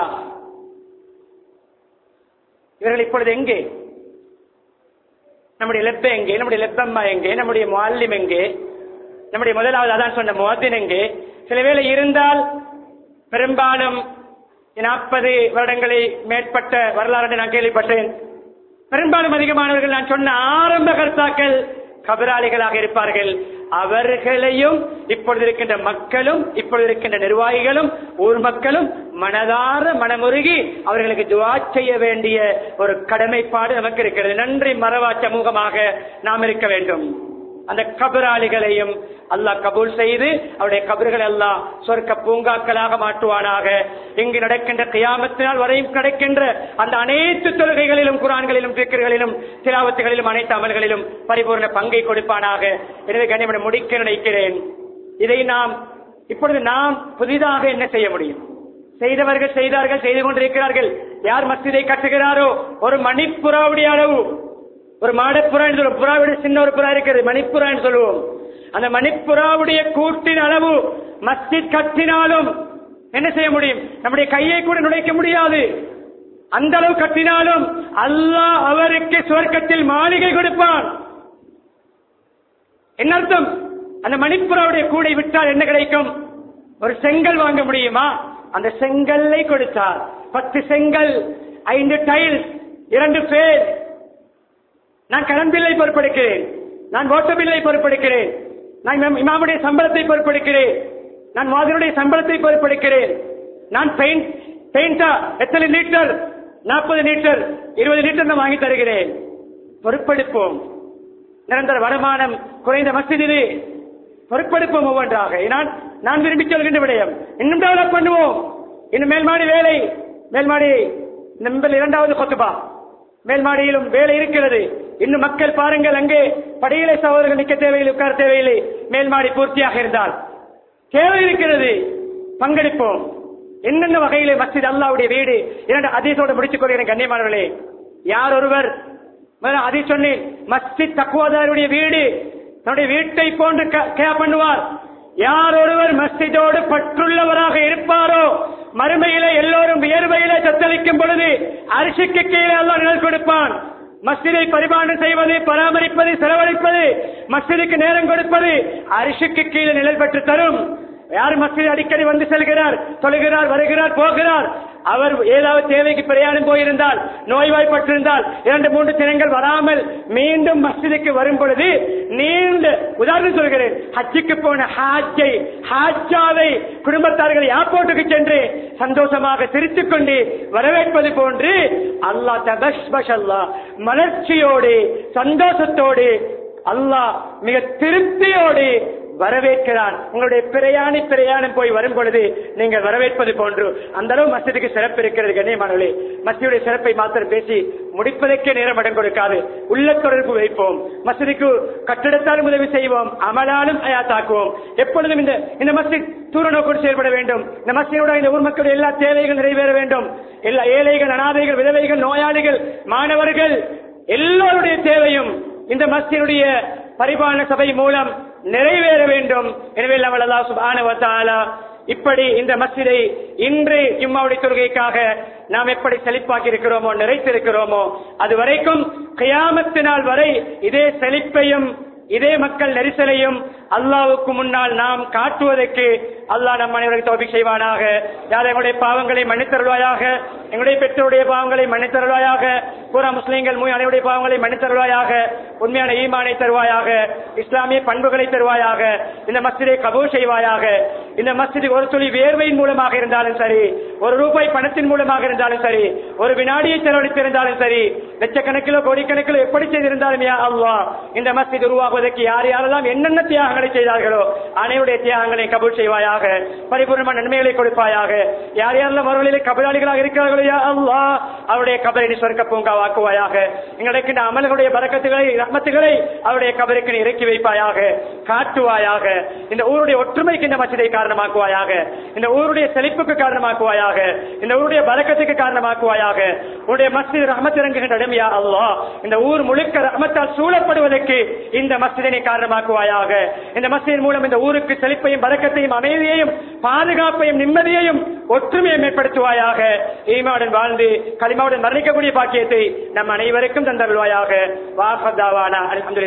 இவர்கள் இப்பொழுது எங்கே நம்முடைய லெப்ப எங்கே நம்முடைய லெப்பம்மா எங்கே நம்முடைய முஅல்லிம் எங்கே நம்முடைய முதலாவது அதான் சொன்ன முஅத்தின் எங்கே சில வேளை இருந்தால் பெரும்பாலும் நாற்பது வருடங்களை மேற்பட்ட வரலாறு நான் கேள்விப்பட்டேன் பெரும்பாலும் அதிகமானவர்கள் நான் சொன்ன ஆரம்ப கர்த்தாக்கள் கபராளிகளாக இருப்பார்கள் அவர்களையும் இப்பொழுது இருக்கின்ற மக்களும் இப்பொழுது இருக்கின்ற நிர்வாகிகளும் ஊர் மக்களும் மனதார மனமுருகி அவர்களுக்கு துவா செய்ய வேண்டிய ஒரு கடமைப்பாடு நமக்கு இருக்கிறது நன்றி மறவா சமூகமாக நாம் இருக்க வேண்டும் அந்த கபராளிகளையும் அல்லாஹ் கபூல் செய்து அவருடைய கபறுகளை எல்லாம் சொர்க்க பூங்காக்களாக மாற்றுவானாக இங்கு நடக்கின்ற கியாமத்தினால் வரையும் கிடைக்கின்ற அந்த அனைத்து தொழுகைகளிலும் குரான்களிலும் திக்கர்களிலும் திராவத்துகளிலும் அனைத்து அமல்களிலும் பரிபூர்ண பங்கை கொடுப்பானாக எனவே கண்ணியமனை முடிக்க நினைக்கிறேன் இதை நாம் இப்பொழுது நாம் புதிதாக என்ன செய்ய முடியும் செய்தவர்கள் செய்தார்கள் செய்து கொண்டிருக்கிறார்கள் யார் மஸ்ஜிதை கட்டுகிறாரோ ஒரு மணிப்புறாவுடைய அளவு ஒரு மாடப்புறா என்று சொல்லுவோம் புறாவிட சின்ன ஒரு புறா இருக்கிறது மணிப்புறா என்று சொல்லுவோம் அந்த மணிப்புறாவுடைய கூட்டின் அளவு மஸ்ஜித் கட்டினாலும் என்ன செய்ய முடியும் நம்முடைய கையை கூட நுழைக்க முடியாது அந்த அளவு கட்டினாலும் அல்லாஹ் அவருக்கு சுவர்க்கத்தில் மாளிகை கொடுப்பான் என்ன அர்த்தம் அந்த மணிப்புறாவுடைய கூடை விட்டால் என்ன கிடைக்கும் ஒரு செங்கல் வாங்க முடியுமா அந்த செங்கல்லை கொடுத்தார் பத்து செங்கல் ஐந்து டைல்ஸ் இரண்டு பேர் நான் கரண்ட் பில்லை பொறுப்பெடுக்கிறேன் நான் ஓட்ட பில்லை பொறுப்பெடுக்கிறேன் நான் இமாம்- இமாமுடைய சம்பளத்தை பொறுப்பெடுக்கிறேன் நான் மாதினுடைய சம்பளத்தை பொறுப்பெடுக்கிறேன் நான் பெயிண்ட் பெயிண்டா எத்தனை லிட்டர் நாற்பது லிட்டர் இருபது லிட்டர் நான் வாங்கி தருகிறேன் பொறுப்பெடுப்போம் நிரந்தர வருமானம் குறைந்த மசிதிலே பொறுப்பெடுப்போம் ஒவ்வொன்றாக நான் நான் விரும்பி சொல்கின்ற விடயம் இன்னும் டெவலப் பண்ணுவோம் இன்னும் மேல்மாடி வேலை மேல்மாடி இந்த முதல் இரண்டாவது கொத்துபா மேல்மாடியிலும் வேலை இருக்கிறது இன்னும் மக்கள் பாருங்கள் அங்கே படியிலே சகோதரர்கள் நிற்க தேவையில்லை உட்கார தேவையில்லை மேல்மாடி பூர்த்தியாக இருந்தால் தேவை இருக்கிறது பங்கெடுப்போம் என்னென்ன வகையிலே மஸ்ஜித் அல்லாவுடைய வீடு இரண்டு அதீசோடு முடித்துக் கொள்கிறேன் கண்ணியமானவர்களே யார் ஒருவர் முதல்ல அதை சொன்னேன் மஸ்ஜித் தக்குவாதாருடைய வீடு தன்னுடைய வீட்டை போன்று க- கேர் பண்ணுவார் யார் ஒருவர் மஸ்ஜிதோடு பற்றுள்ளவராக இருப்பாரோ மறுமையிலே எல்லோரும் வியர்வையிலே தத்தளிக்கும் பொழுது அரிசிக்கு கீழே எல்லாம் நிழல் கொடுப்பான் மஸ்ஜிதை பரிமாணம் செய்வது பராமரிப்பது செலவழிப்பது மஸ்ஜிதுக்கு நேரம் கொடுப்பது அரிசிக்கு கீழே நிழல் பெற்று தரும் யார் மஸ்ஜித் அடிக்கடி வந்து செல்கிறார் தொழுகிறார் வருகிறார் போகிறார் அவர் ஏதாவது தேவைக்கு பிரயாணம் போயிருந்தால் நோய்வாய்ப்பட்டிருந்தால் இரண்டு மூன்று தினங்கள் வராமல் மீண்டும் மஸ்ஜிதுக்கு வரும் பொழுது நீண்ட உதாரணம் சொல்கிறேன் ஹஜ்ஜுக்கு போன ஹாஜை ஹாஜாவை குடும்பத்தார்கள் ஏர்போர்ட்டுக்கு சென்று சந்தோஷமாக சிரித்துக் கொண்டு வரவேற்பது போன்று அல்லாஹ் தபஷ் அல்லாஹ் மலர்ச்சியோடு சந்தோஷத்தோடு அல்லாஹ் மிக திருப்தியோடு வரவேற்கிறான் உங்களுடைய பிரயாணி பிரயாணம் போய் வரும் பொழுது நீங்கள் வரவேற்பது போன்று அந்த அளவு மஸ்ஜிதுக்கு சிறப்பு இருக்கிறது கண்ணியமானவர்களே மஸ்ஜிதுடைய சிறப்பை மாத்திரம் பேசி முடிப்பதற்கே நேரம் இடம் கொடுக்காது உள்ள தொடர்பு வைப்போம் மஸ்ஜிதுக்கு கட்டிடத்தாலும் உதவி செய்வோம் அமலாலும் அயாத்தாக்குவோம் எப்பொழுதும் இந்த இந்த மஸ்ஜித் தூர நோக்கோடு செயல்பட வேண்டும் இந்த மஸ்ஜிதோட இந்த ஊர் மக்களுடைய எல்லா தேவைகள் நிறைவேற வேண்டும் எல்லா ஏழைகள் அனாதைகள் விதவைகள் நோயாளிகள் மாணவர்கள் எல்லோருடைய தேவையும் இந்த மஸ்ஜிதுடைய பரிபாலன சபை மூலம் நிறைவேற வேண்டும் எனவே அல்லாஹ் அல்லாஹ் சுப்ஹானஹு வ தஆலா இப்படி இந்த மஸ்ஜிதை இன்று ஜும்மாவுடைய தொழுகைக்காக நாம் எப்படி செழிப்பாக்கி இருக்கிறோமோ நிறைத்திருக்கிறோமோ அது வரைக்கும் கியாமத்து நாள் வரை இதே செழிப்பையும் இதே மக்கள் நெரிசலையும் அல்லாவுக்கு முன்னால் நாம் காட்டுவதற்கு அல்லாஹ் நம் அனைவருக்கு தோல்வி செய்வானாக யார் எங்களுடைய பாவங்களை மன்னித்தருள்வாயாக எங்களுடைய பெற்றோருடைய பாவங்களை மன்னித்தருள்வாயாக பூரா முஸ்லீம்கள் மூய் அனைவருடைய பாவங்களை மன்னித்தருள்வாயாக உண்மையான ஈமானை தருவாயாக இஸ்லாமிய பண்புகளை தருவாயாக இந்த மஸ்ஜிதை கபூல் செய்வாயாக இந்த மஸ்ஜிது ஒரு துளி வேர்வையின் மூலமாக இருந்தாலும் சரி ஒரு ரூபாய் பணத்தின் மூலமாக இருந்தாலும் சரி ஒரு வினாடியை செலவழித்திருந்தாலும் சரி லட்சக்கணக்கிலோ கோடிக்கணக்கிலோ எப்படி செய்திருந்தாலும் யா அல்லாஹ் இந்த மஸ்ஜித் உருவாகுவதற்கு யார் யாரெல்லாம் என்னென்ன தியாகங்களை செய்தார்களோ அனைவருடைய தியாகங்களை கபூல் செய்வாயாக பரிபூர்ணமான நன்மைகளை கொடுப்பாயாக யார் யாரெல்லாம் மறுவழியிலே கபலாளிகளாக இருக்கிறார்களோ யா அல்லாஹ் அவருடைய கபரை நீ சொர்க்க பூங்காவாக்குவாயாக எங்களுக்கு இந்த அமல்களுடைய பறக்கத்துகளை ரஹ்மத்துகளை அவருடைய கபருக்கு நீ இறக்கி வைப்பாயாக காட்டுவாயாக இந்த ஊருடைய ஒற்றுமைக்கு இந்த மசிதை காரணமாக்குவாயாக இந்த ஊருடைய செழிப்புக்கு காரணமாக்குவாயாக இந்த ஊருடைய பறக்கத்துக்கு காரணமாக்குவாயாக உன்னுடைய மஸ்ஜித் ரஹ்மத் இறங்குகின்ற வேண்டும் யா அல்லாஹ் இந்த ஊர் முழுக்க ரஹ்மத்தால் சூழப்படுவதற்கு இந்த மஸ்ஜிதினை காரணமாக்குவாயாக இந்த மஸ்ஜிதின் மூலம் இந்த ஊருக்கு செழிப்பையும் பறக்கத்தையும் அமைதியையும் பாதுகாப்பையும் நிம்மதியையும் ஒற்றுமையை மேம்படுத்துவாயாக ஈமாவுடன் வாழ்ந்து களிமாவுடன் மரணிக்கக்கூடிய பாக்கியத்தை நம் அனைவருக்கும் தந்தருள்வாயாக வாஃபத்தாவானா அல்ஹம்துலில்லாஹ்